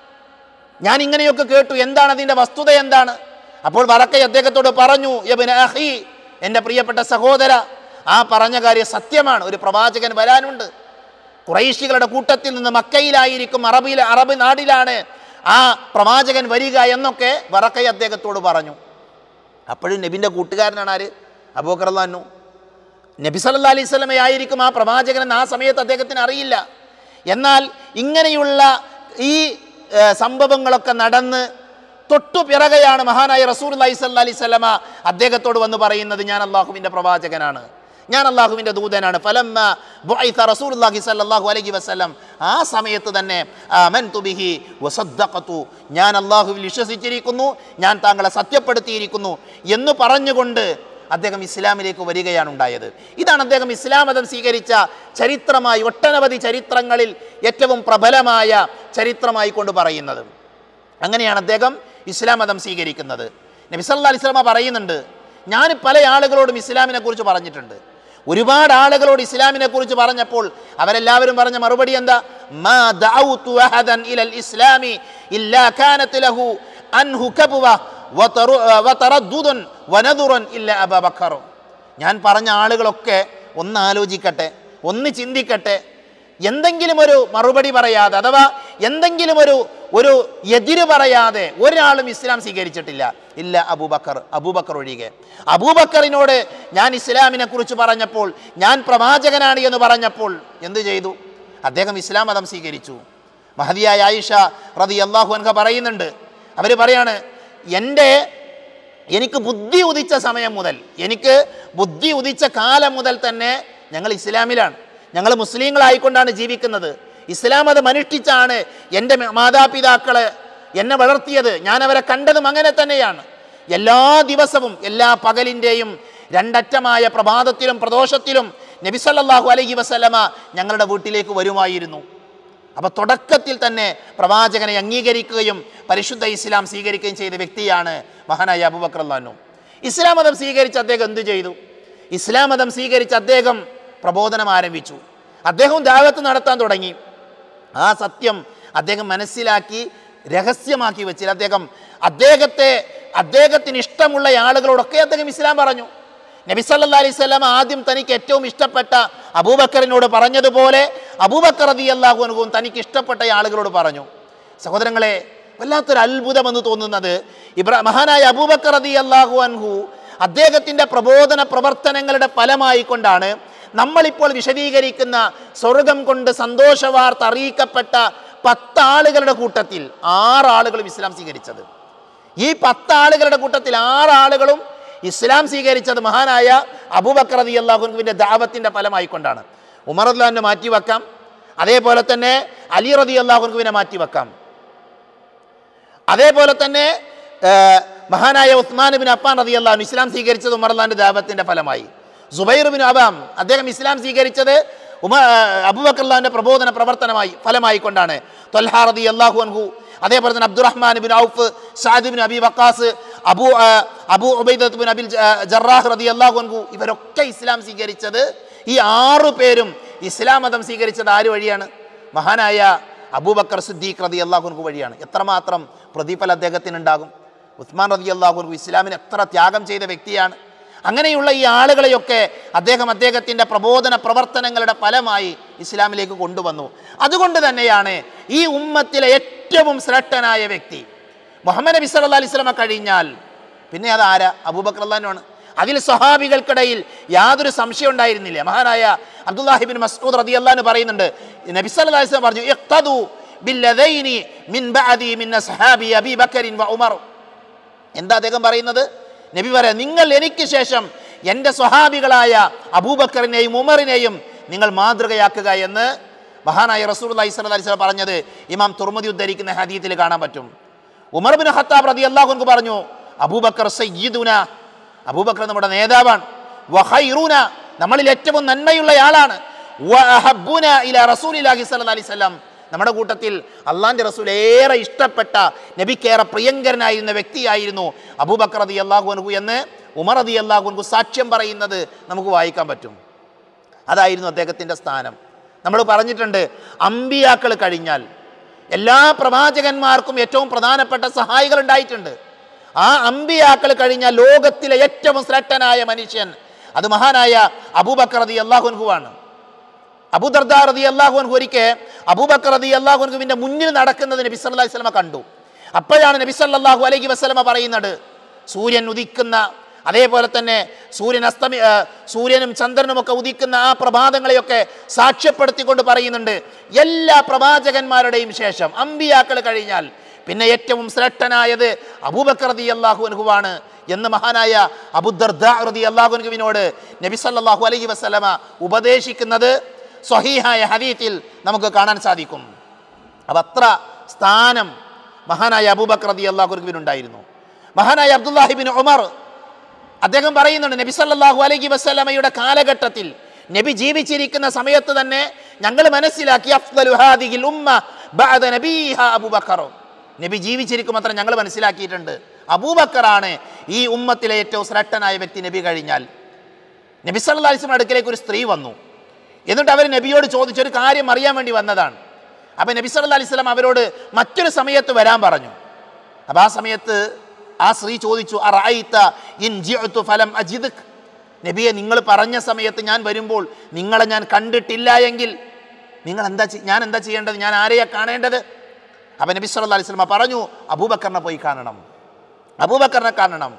ഞാൻ ഇങ്ങനെയൊക്കെ കേട്ടു എന്താണ് അതിൻ്റെ വസ്തുത എന്താണ് അപ്പോൾ വറക്കൈ അദ്ദേഹത്തോട് പറഞ്ഞു യബിൻ അഹി എൻ്റെ പ്രിയപ്പെട്ട സഹോദര ആ പറഞ്ഞ കാര്യം സത്യമാണ് ഒരു പ്രവാചകൻ വരാനുണ്ട് കുറേശികളുടെ കൂട്ടത്തിൽ നിന്ന് മക്കയിലായിരിക്കും അറബിയിലെ അറബ് നാടിലാണ് ആ പ്രവാചകൻ വരിക എന്നൊക്കെ വറക്കൈ അദ്ദേഹത്തോട് പറഞ്ഞു അപ്പോഴും നബിൻ്റെ കൂട്ടുകാരനാണ് ആര് അബൂക്കറല്ലാന്നു നബി സല്ലാ അലൈഹി സ്വലമയായിരിക്കും ആ പ്രവാചകൻ എന്ന് ആ സമയത്ത് അദ്ദേഹത്തിന് അറിയില്ല എന്നാൽ ഇങ്ങനെയുള്ള ഈ ഏ, സംഭവങ്ങളൊക്കെ നടന്ന് തൊട്ടു പിറകെയാണ് മഹാനായ റസൂർ അലൈഹി സ്വല്ലാ അലൈഹി സ്വലമ അദ്ദേഹത്തോട് വന്ന് പറയുന്നത് ഞാൻ അള്ളാഹുവിൻ്റെ പ്രവാചകനാണ് ഞാൻ അള്ളാഹുവിൻ്റെ ദൂതനാണ് ഫലമ്മ ബുഐസ റസൂലുള്ളാഹി സ്വല്ലല്ലാഹു അലൈഹി വസല്ലം ആ സമയത്ത് തന്നെ ആമൻതു ബിഹി വസദ്ദഖതു ഞാൻ അള്ളാഹുവിൽ വിശ്വസിച്ചിരിക്കുന്നു ഞാൻ താങ്കളെ സത്യപ്പെടുത്തിയിരിക്കുന്നു എന്ന് പറഞ്ഞുകൊണ്ട് അദ്ദേഹം ഇസ്ലാമിലേക്ക് വരികയാണ് ഉണ്ടായത് ഇതാണ് അദ്ദേഹം ഇസ്ലാം മതം സ്വീകരിച്ച ചരിത്രമായി ഒട്ടനവധി ചരിത്രങ്ങളിൽ ഏറ്റവും പ്രബലമായ ചരിത്രമായി കൊണ്ട് പറയുന്നത് അങ്ങനെയാണ് അദ്ദേഹം ഇസ്ലാം മതം സ്വീകരിക്കുന്നത് നബി സല്ലല്ലാഹു അലൈഹി വസല്ലമ പറയുന്നുണ്ട് ഞാൻ പല ആളുകളോടും ഇസ്ലാമിനെ കുറിച്ച് പറഞ്ഞിട്ടുണ്ട് ഒരുപാട് ആളുകളോട് ഇസ്ലാമിനെ കുറിച്ച് പറഞ്ഞപ്പോൾ അവരെല്ലാവരും പറഞ്ഞ മറുപടി എന്താ മാ ദഅഉതു അഹദൻ ഇലൽ ഇസ്ലാമി ഇല്ലാ കാനത് ലഹു അൻഹു കബ്വ വതറു- വതറദ്ദുദുൻ വനദുറൻ ഇല്ല അബൂബക്കർ ഞാൻ പറഞ്ഞ ആളുകളൊക്കെ ഒന്ന് ആലോചിക്കട്ടെ ഒന്ന് ചിന്തിക്കട്ടെ എന്തെങ്കിലും ഒരു മറുപടി പറയാതെ അഥവാ എന്തെങ്കിലും ഒരു ഒരു എതിര് പറയാതെ ഒരാളും ഇസ്ലാം സ്വീകരിച്ചിട്ടില്ല ഇല്ല അബൂബക്കർ അബൂബക്കർ ഒഴികെ അബൂബക്കറിനോട് ഞാൻ ഇസ്ലാമിനെ കുറിച്ച് പറഞ്ഞപ്പോൾ ഞാൻ പ്രവാചകനാണ് എന്ന് പറഞ്ഞപ്പോൾ എന്തു ചെയ്തു അദ്ദേഹം ഇസ്ലാം മതം സ്വീകരിച്ചു മഹതിയായ ആയിഷ റതി അള്ളാഹു അൻഹ പറയുന്നുണ്ട് അവർ പറയാണ് എൻ്റെ എനിക്ക് ബുദ്ധി ഉദിച്ച സമയം മുതൽ എനിക്ക് ബുദ്ധി ഉദിച്ച കാലം മുതൽ തന്നെ ഞങ്ങൾ ഇസ്ലാമിലാണ് ഞങ്ങൾ മുസ്ലിങ്ങളായിക്കൊണ്ടാണ് ജീവിക്കുന്നത് ഇസ്ലാം മതം അനുഷ്ഠിച്ചാണ് എൻ്റെ മാതാപിതാക്കള് എന്നെ വളർത്തിയത് ഞാൻ അവരെ കണ്ടതും അങ്ങനെ തന്നെയാണ് എല്ലാ ദിവസവും എല്ലാ പകലിൻ്റെയും രണ്ടറ്റമായ പ്രഭാതത്തിലും പ്രദോഷത്തിലും നബിസല്ലാഹു അലൈഹി വസല്ലമ ഞങ്ങളുടെ വീട്ടിലേക്ക് വരുമായിരുന്നു അപ്പോൾ തുടക്കത്തിൽ തന്നെ പ്രവാചകനെ അംഗീകരിക്കുകയും പരിശുദ്ധ ഇസ്ലാം സ്വീകരിക്കുകയും ചെയ്ത വ്യക്തിയാണ് മഹാനായ അബൂബക്കർ അള്ളാനു ഇസ്ലാം മതം സ്വീകരിച്ച് അദ്ദേഹം എന്തു ചെയ്തു ഇസ്ലാം മതം സ്വീകരിച്ച് അദ്ദേഹം പ്രബോധനം ആരംഭിച്ചു അദ്ദേഹം ദാവത്ത് നടത്താൻ തുടങ്ങി ആ സത്യം അദ്ദേഹം മനസ്സിലാക്കി രഹസ്യമാക്കി വെച്ചില്ല അദ്ദേഹം അദ്ദേഹത്തെ അദ്ദേഹത്തിന് ഇഷ്ടമുള്ള ആളുകളോടൊക്കെ അദ്ദേഹം ഇസ്ലാം പറഞ്ഞു നബി സല്ലാ അലൈഹി സ്വലാം ആദ്യം തനിക്ക് ഏറ്റവും ഇഷ്ടപ്പെട്ട അബൂബക്കറിനോട് പറഞ്ഞതുപോലെ അബൂബക്കർ റതി അള്ളാഹു അനുഭവം തനിക്ക് ഇഷ്ടപ്പെട്ട ആളുകളോട് പറഞ്ഞു സഹോദരങ്ങളെ വല്ലാത്തൊരു അത്ഭുതമെന്ന് തോന്നുന്നത് ഇബ്രാ മഹാനായ അബൂബക്കർ റതി അള്ളാഹു അൻഹു അദ്ദേഹത്തിൻ്റെ പ്രബോധന പ്രവർത്തനങ്ങളുടെ ഫലമായി കൊണ്ടാണ് നമ്മളിപ്പോൾ വിശദീകരിക്കുന്ന സ്വർഗം കൊണ്ട് സന്തോഷവാർത്ത അറിയിക്കപ്പെട്ട പത്താളുകളുടെ കൂട്ടത്തിൽ ആറാളുകളും ഇസ്ലാം സ്വീകരിച്ചത് ഈ പത്താളുകളുടെ കൂട്ടത്തിൽ ആറാളുകളും ഇസ്ലാം സ്വീകരിച്ചത് മഹാനായ അബൂബക്കർ റതി അള്ളാഹുവിൻ്റെ ദാവത്തിൻ്റെ ഫലമായിക്കൊണ്ടാണ് ഉമർ അള്ളാഹിനെ മാറ്റിവെക്കാം അതേപോലെ തന്നെ അലി റതി അള്ളാഹുവിനെ മാറ്റിവെക്കാം അതേപോലെ തന്നെ ആ, മഹാനായ ഉസ്മാൻ ബിൻ അപ്പാൻ റതി അള്ളാഹു ഇസ്ലാം സ്വീകരിച്ചത് ഉമർ അള്ളാഹിൻ്റെ ദാവത്തിൻ്റെ ഫലമായി സുബൈർ ബിൻ അബാം അദ്ദേഹം ഇസ്ലാം സ്വീകരിച്ചത് ഉമ അബൂബക്കർ അള്ളാഹിൻ്റെ പ്രബോധന പ്രവർത്തനമായി ഫലമായി കൊണ്ടാണ് തൊൽഹ റതി അള്ളാഹു അൻഹു അതേപോലെ തന്നെ അബ്ദുറഹ്മാൻ ബിൻ ഔഫ് സാദ് ബിൻ അബി വക്കാസ് അബു ആ, അബു ഉബൈദത്ത് ബിൻ അബിൽ ജ- ജറാഹ് റതി അള്ളാഹു അൻഹു ഇവരൊക്കെ ഇസ്ലാം സ്വീകരിച്ചത് ഈ ആറു പേരും ഇസ്ലാം മതം സ്വീകരിച്ചത് ആര് വഴിയാണ് മഹാനായ അബൂബക്കർ സിദ്ദീഖ് റതി അള്ളാഹുൻകു വഴിയാണ് എത്രമാത്രം പ്രതിഫലം അദ്ദേഹത്തിനുണ്ടാകും ഉസ്മാൻ റതി അള്ളാഹുൻകു ഇസ്ലാമിന് എത്ര ത്യാഗം ചെയ്ത വ്യക്തിയാണ് അങ്ങനെയുള്ള ഈ ആളുകളെയൊക്കെ അദ്ദേഹം അദ്ദേഹത്തിൻ്റെ പ്രബോധന പ്രവർത്തനങ്ങളുടെ ഫലമായി ഇസ്ലാമിലേക്ക് കൊണ്ടുവന്നു അതുകൊണ്ട് തന്നെയാണ് ഈ ഉമ്മത്തിലെ ഏറ്റവും ശ്രേഷ്ഠനായ വ്യക്തി മുഹമ്മദ് നബി സല്ലാ അലൈഹി സ്വലമ കഴിഞ്ഞാൽ പിന്നെ അത് ആരാ അബൂബക്കർ അള്ളഹാനാണ് അതിൽ സ്വഹാബികൾക്കിടയിൽ യാതൊരു സംശയം ഉണ്ടായിരുന്നില്ല മഹാനായ അബ്ദുല്ലാഹിബിൻ മസ്ഊദ് റതി അള്ളഹാന് പറയുന്നുണ്ട് നബി സല്ലല്ലാഹു അലൈഹി വസല്ലം പറഞ്ഞു ഇഖ്തദു ബില്ലദൈനി മിൻ ബഅദി മിൻ അസ്ഹാബി അബീ ബക്കറിൻ വ ഉമർ എന്താ അദ്ദേഹം പറയുന്നത് നബി പറയാം നിങ്ങൾ എനിക്ക് ശേഷം എൻ്റെ സ്വഹാബികളായ അബൂബക്കറിനെയും ഉമറിനെയും നിങ്ങൾ മാതൃകയാക്കുക എന്ന് മഹാനായ റസൂൽ അലൈഹി സ്വലം അലൈഹി പറഞ്ഞത് ഇമാം തുർമതി ഉദ്ധരിക്കുന്ന ഹദീത്തിൽ കാണാൻ പറ്റും ഉമർ ബിൻ ഖത്താബ് റതി അള്ളാഹുൻക്ക് പറഞ്ഞു അബൂബക്കർ സയ്യിദുന അബൂബക്കർ നമ്മുടെ നേതാവാണ് വഹൈറൂന നമ്മളിൽ ഏറ്റവും നന്മയുള്ളയാളാണ് വഅഹബ്ബുന ഇലാ റസൂലില്ലാഹി സ്വല്ലല്ലാഹി അലൈഹി വസല്ലം നമ്മുടെ കൂട്ടത്തിൽ അള്ളാന്റെ റസൂൽ ഏറെ ഇഷ്ടപ്പെട്ട നബിക്കേറെ പ്രിയങ്കരനായിരുന്ന വ്യക്തിയായിരുന്നു അബൂബക്കർ റതി അള്ളാഹു എന്ന് ഉമർ റതി അള്ളാഹു സാക്ഷ്യം പറയുന്നത് നമുക്ക് വായിക്കാൻ പറ്റും അതായിരുന്നു അദ്ദേഹത്തിൻ്റെ സ്ഥാനം നമ്മൾ പറഞ്ഞിട്ടുണ്ട് അമ്പിയാക്കൾ കഴിഞ്ഞാൽ എല്ലാ പ്രവാചകന്മാർക്കും ഏറ്റവും പ്രധാനപ്പെട്ട സഹായികൾ ഉണ്ടായിട്ടുണ്ട് ആ അമ്പിയാക്കൾ കഴിഞ്ഞാൽ ലോകത്തിലെ ഏറ്റവും ശ്രേഷ്ഠനായ മനുഷ്യൻ അത് മഹാനായ അബൂബക്കർ റതി അള്ളാഹുൻഹുവാണ് അബൂദർദാ റതി അള്ളാഹുൻഹു ഒരിക്കൽ അബൂബക്കർ റതി അള്ളാഹുൻഹുവിൻ്റെ മുന്നിൽ നടക്കുന്നത് നബി സല്ലല്ലാഹു അലൈഹി വസല്ലമ കണ്ടു അപ്പോഴാണ് നബി സല്ലല്ലാഹു അലൈഹി വസല്ലമ പറയുന്നത് സൂര്യൻ ഉദിക്കുന്ന അതേപോലെ തന്നെ സൂര്യൻ അസ്തമി ആ, സൂര്യനും ചന്ദ്രനുമൊക്കെ ഉദിക്കുന്ന ആ പ്രഭാതങ്ങളെയൊക്കെ സാക്ഷ്യപ്പെടുത്തിക്കൊണ്ട് പറയുന്നുണ്ട് എല്ലാ പ്രവാചകന്മാരുടെയും ശേഷം അമ്പിയാക്കൾ കഴിഞ്ഞാൽ പിന്നെ ഏറ്റവും ശ്രേഷ്ഠനായത് അബൂബക്കർ റതി അള്ളാഹു അനുഹുവാണ് എന്ന് മഹാനായ അബുദർദി അള്ളാഹുനുവിനോട് നബി സല്ലല്ലാഹു അലൈഹി വസല്ലമ ഉപദേശിക്കുന്നത് സ്വഹീഹായ ഹദീത്തിൽ നമുക്ക് കാണാൻ സാധിക്കും അപ്പം അത്ര സ്ഥാനം മഹാനായ അബൂബക്കർ റതി അള്ളാഹുനുവിനുണ്ടായിരുന്നു മഹാനായ അബ്ദുല്ലാഹിബിൻ ഉമർ അദ്ദേഹം പറയുന്നുണ്ട് നബി സല്ലല്ലാഹു അലൈഹി വസല്ലമയുടെ കാലഘട്ടത്തിൽ നബി ജീവിച്ചിരിക്കുന്ന സമയത്ത് തന്നെ ഞങ്ങൾ മനസ്സിലാക്കി അഫ്ദലു ഹാദിഹിൽ ഉമ്മ ബഅദ നബീഹ അബൂബക്കർ നബി ജീവിച്ചിരിക്കുമ്പോൾ അത്ര ഞങ്ങൾ മനസ്സിലാക്കിയിട്ടുണ്ട് അബൂബക്കറാണ് ഈ ഉമ്മത്തിലെ ഏറ്റവും ശ്രേഷ്ഠനായ വ്യക്തി നബി കഴിഞ്ഞാൽ നബി സല്ലല്ലാഹു അലൈഹി വസല്ലം അടുക്കലേക്ക് ഒരു സ്ത്രീ വന്നു എന്നിട്ട് അവർ നബിയോട് ചോദിച്ചൊരു കാര്യം അറിയാൻ വേണ്ടി വന്നതാണ് അപ്പം നബി സല്ലല്ലാഹു അലൈഹി വസല്ലം അവരോട് മറ്റൊരു സമയത്ത് വരാൻ പറഞ്ഞു അപ്പം ആ സമയത്ത് ആ സ്ത്രീ ചോദിച്ചു അറഅയ്ത ഇൻ ജിഅ്തു ഫലം അജിദ്ക് നബിയെ നിങ്ങൾ പറഞ്ഞ സമയത്ത് ഞാൻ വരുമ്പോൾ നിങ്ങളെ ഞാൻ കണ്ടിട്ടില്ല എങ്കിൽ നിങ്ങൾ എന്താ ചെയ്- ഞാൻ എന്താ ചെയ്യേണ്ടത് ഞാൻ ആരെയാ കാണേണ്ടത് അപ്പം നബി സല്ലല്ലാഹു അലൈഹി വസല്ലം പറഞ്ഞു അബൂബക്കറിനെ പോയി കാണണം അബൂബക്കറിനെ കാണണം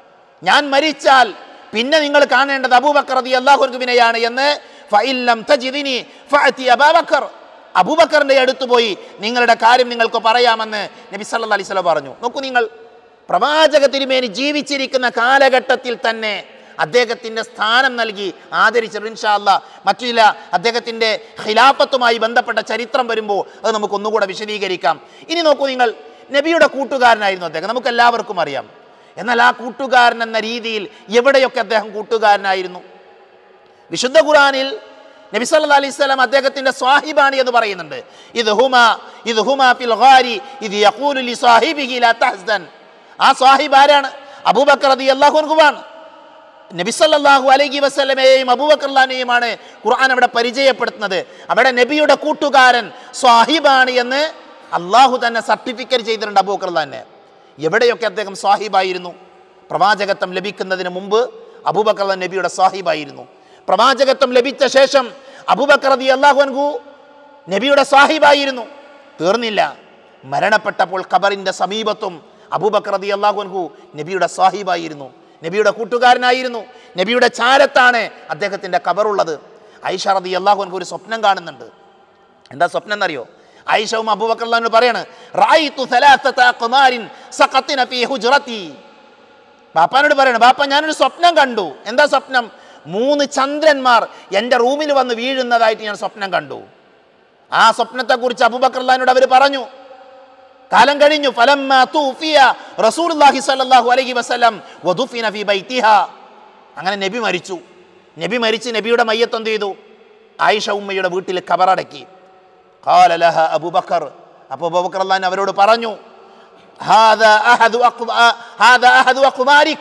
ഞാൻ മരിച്ചാൽ പിന്നെ നിങ്ങൾ കാണേണ്ടത് അബൂബക്കർ റതി അള്ളാഹുർഗുബിനെയാണ് എന്ന് ഫഇല്ലം തജിദിനി ഫഅതി അബൂബക്കർ അബൂബക്കറിന്റെ അടുത്ത് പോയി നിങ്ങളുടെ കാര്യം നിങ്ങൾക്ക് പറയാമെന്ന് നബി സല്ലല്ലാഹു അലൈഹി വസല്ലം പറഞ്ഞു നോക്കൂ നിങ്ങൾ പ്രവാചക തിരുമേനി ജീവിച്ചിരിക്കുന്ന കാലഘട്ടത്തിൽ തന്നെ അദ്ദേഹത്തിൻ്റെ സ്ഥാനം നൽകി ആദരിച്ചു ഇൻഷാ അല്ലാ മറ്റു ചില അദ്ദേഹത്തിൻ്റെ ഖിലാഫത്തുമായി ബന്ധപ്പെട്ട ചരിത്രം വരുമ്പോൾ അത് നമുക്ക് ഒന്നുകൂടെ വിശദീകരിക്കാം ഇനി നോക്കൂ നിങ്ങൾ നബിയുടെ കൂട്ടുകാരനായിരുന്നു അദ്ദേഹം നമുക്ക് എല്ലാവർക്കും അറിയാം എന്നാൽ ആ കൂട്ടുകാരൻ എന്ന രീതിയിൽ എവിടെയൊക്കെ അദ്ദേഹം കൂട്ടുകാരനായിരുന്നു വിശുദ്ധ ഖുറാനിൽ നബി സല്ലല്ലാഹു അലൈഹി വസല്ലം അദ്ദേഹത്തിന്റെ സ്വാഹിബാണ് എന്ന് പറയുന്നുണ്ട് ഇത് ഹുമ ഇത് ഹുമ ഫിൽ ഗാരി ഇത് യഖൂലു ലി സാഹിബിഹി ലാ തഹ്സൻ ആ സ്വാഹിബ് ആരാണ് അബൂബക്കർ റളിയല്ലാഹു അൻഹുവാണ് നബി സല്ലല്ലാഹു അലൈഹി വസല്ലമയെയും അബൂബക്കർലാനെയുമാണ് ഖുർആൻ അവിടെ പരിചയപ്പെടുത്തുന്നത് അവിടെ നബിയുടെ കൂട്ടുകാരൻ സ്വാഹിബാണ് എന്ന് അള്ളാഹു തന്നെ സർട്ടിഫിക്കറ്റ് ചെയ്തിട്ടുണ്ട് അബൂബക്കർലാനെ എവിടെയൊക്കെ അദ്ദേഹം സ്വാഹിബായിരുന്നു പ്രവാചകത്വം ലഭിക്കുന്നതിന് മുമ്പ് അബൂബക്കർ നബിയുടെ സ്വാഹിബായിരുന്നു പ്രവാചകത്വം ലഭിച്ച ശേഷം അബൂബക്കർ റതി അള്ളാഹു അൻഹു നബിയുടെ സാഹിബായിരുന്നു തീർന്നില്ല മരണപ്പെട്ടപ്പോൾ ഖബറിന്റെ സമീപത്തും അബൂബക്കർ റതി അള്ളാഹു അൻഹു നബിയുടെ സാഹിബായിരുന്നു നബിയുടെ കൂട്ടുകാരനായിരുന്നു നബിയുടെ ചാരത്താണ് അദ്ദേഹത്തിന്റെ ഖബറുള്ളത് ഐഷ റതി അള്ളാഹു അൻഹു ഒരു സ്വപ്നം കാണുന്നുണ്ട് എന്താ സ്വപ്നം എന്നറിയോ ആയിഷവും അബൂബക്കറിനോട് പറയാണ് റായിത്തു സലാസത ഖുമാരിൻ സഖത്തിന ഫീ ഹുജ്റതി ബാപ്പാനോട് പറയണം ബാപ്പ ഞാനൊരു സ്വപ്നം കണ്ടു എന്താ സ്വപ്നം മൂന്ന് ചന്ദ്രന്മാർ എൻ്റെ റൂമിൽ വന്ന് വീഴുന്നതായിട്ട് ഞാൻ സ്വപ്നം കണ്ടു ആ സ്വപ്നത്തെക്കുറിച്ച് അബൂബക്കർലാനോട് അവർ പറഞ്ഞു കാലം കഴിഞ്ഞു ഫലമ്മ തൂഫിയ റസൂലുള്ളാഹി സ്വല്ലല്ലാഹു അലൈഹി വസല്ലം വദുഫിന ഫീ ബൈതിഹ അങ്ങനെ നബി മരിച്ചു നബി മരിച്ച് നബിയുടെ മയ്യത്ത് എന്ത് ചെയ്തു ആയിഷ ഉമ്മയുടെ വീട്ടിൽ ഖബറടക്കി ഖാല ലഹ അബൂബക്കർ അപ്പോൾ അബൂബക്കർ അള്ളാൻ അവരോട് പറഞ്ഞു ഹാദാ അഹദു അഖ്ബ- ഹാദാ അഹദു അഖ്ബാരിക്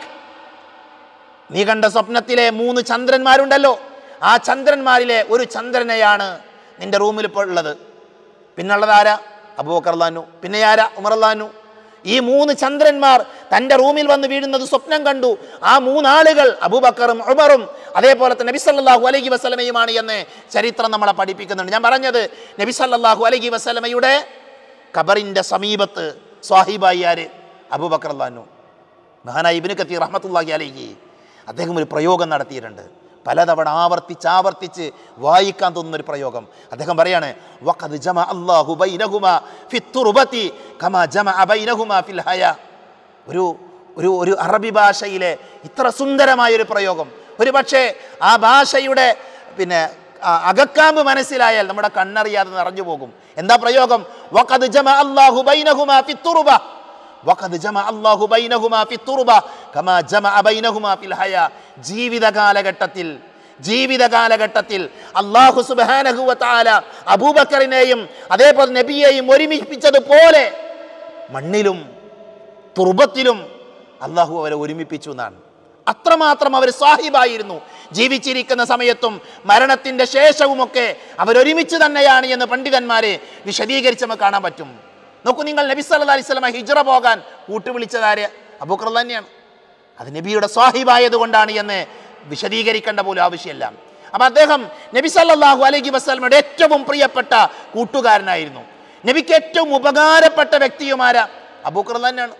നീ കണ്ട സ്വപ്നത്തിലെ മൂന്ന് ചന്ദ്രന്മാരുണ്ടല്ലോ ആ ചന്ദ്രന്മാരിലെ ഒരു ചന്ദ്രനെയാണ് നിന്റെ റൂമിൽ ഇപ്പോൾ ഉള്ളത് പിന്നുള്ളത് ആരാ അബൂബക്കർ അള്ളാനു പിന്നെ ആരാ ഉമർ അള്ളാനു ഈ മൂന്ന് ചന്ദ്രന്മാർ തൻ്റെ റൂമിൽ വന്ന് വീഴുന്നത് സ്വപ്നം കണ്ടു ആ മൂന്നാളുകൾ അബൂബക്കറും ഉമറും അതേപോലെ തന്നെ നബി സല്ലല്ലാഹു അലൈഹി വസല്ലമയുമാണ് എന്ന് ചരിത്രം നമ്മളെ പഠിപ്പിക്കുന്നുണ്ട് ഞാൻ പറഞ്ഞത് നബി സല്ലല്ലാഹു അലൈഹി വസല്ലമയുടെ ഖബറിൻ്റെ സമീപത്ത് സ്വാഹിബായി ആര് അബൂബക്കർ അള്ളാനു മഹാനായ ഇബിന് കത്തീർ റഹ്മത്തുള്ളാഹി അലൈഹി അദ്ദേഹം ഒരു പ്രയോഗം നടത്തിയിട്ടുണ്ട് പലതവണ ആവർത്തിച്ച് ആവർത്തിച്ച് വായിക്കാൻ തോന്നുന്ന ഒരു പ്രയോഗം അദ്ദേഹം പറയാണ് വഖദ് ജമ അല്ലാഹു ബൈനഹുമാ ഫിത്തുറുബത്തി കമാ ജമ ബൈനഹുമാ ഫിൽ ഹയാ ഒരു ഒരു ഒരു അറബി ഭാഷയിലെ ഇത്ര സുന്ദരമായ ഒരു പ്രയോഗം ഒരു പക്ഷേ ആ ഭാഷയുടെ പിന്നെ ആ അകക്കാമ്പ് മനസ്സിലായാൽ നമ്മുടെ കണ്ണറിയാതെ നിറഞ്ഞു പോകും എന്താ പ്രയോഗം വഖദ് ജമ അല്ലാഹു ബൈനഹുമാ ഫിത്തുറുബ വഖദ് ജമ അല്ലാഹു ബൈനഹുമാ ഫിത്തുറുബ കമാ ജമഅ ബൈനഹുമാ ഫിൽ ഹയാ ജീവിത കാലഘട്ടത്തിൽ ജീവിത കാലഘട്ടത്തിൽ അള്ളാഹു സുബ്ഹാനഹു വ തആല അബൂബക്കറിനെയും അതേപോലെ നബിയെയും ഒരുമിപ്പിച്ചതുപോലെ മണ്ണിലും തുർബത്തിലും അള്ളാഹു അവരെ ഒരുമിപ്പിച്ചു എന്നാണ് അത്രമാത്രം അവർ സാഹിബായിരുന്നു ജീവിച്ചിരിക്കുന്ന സമയത്തും മരണത്തിന്റെ ശേഷവുമൊക്കെ അവരൊരുമിച്ച് തന്നെയാണ് എന്ന് പണ്ഡിതന്മാരെ വിശദീകരിച്ച് നമുക്ക് കാണാൻ പറ്റും നോക്കൂ നിങ്ങൾ നബി സല്ലല്ലാഹു അലൈഹി വസല്ലമ ഹിജ്റ പോകാൻ കൂട്ടുവിളിച്ചതാര് അബൂക്കർ തന്നെയാണ് അത് നബിയുടെ സ്വാഹിബായത് കൊണ്ടാണ് എന്ന് വിശദീകരിക്കേണ്ട പോലും ആവശ്യമില്ല അപ്പം അദ്ദേഹം നബി സല്ലല്ലാഹു അലൈഹി വസല്ലമയുടെ ഏറ്റവും പ്രിയപ്പെട്ട കൂട്ടുകാരനായിരുന്നു നബിക്ക് ഏറ്റവും ഉപകാരപ്പെട്ട വ്യക്തിയുമാരാ അബൂക്കർ തന്നെയാണ്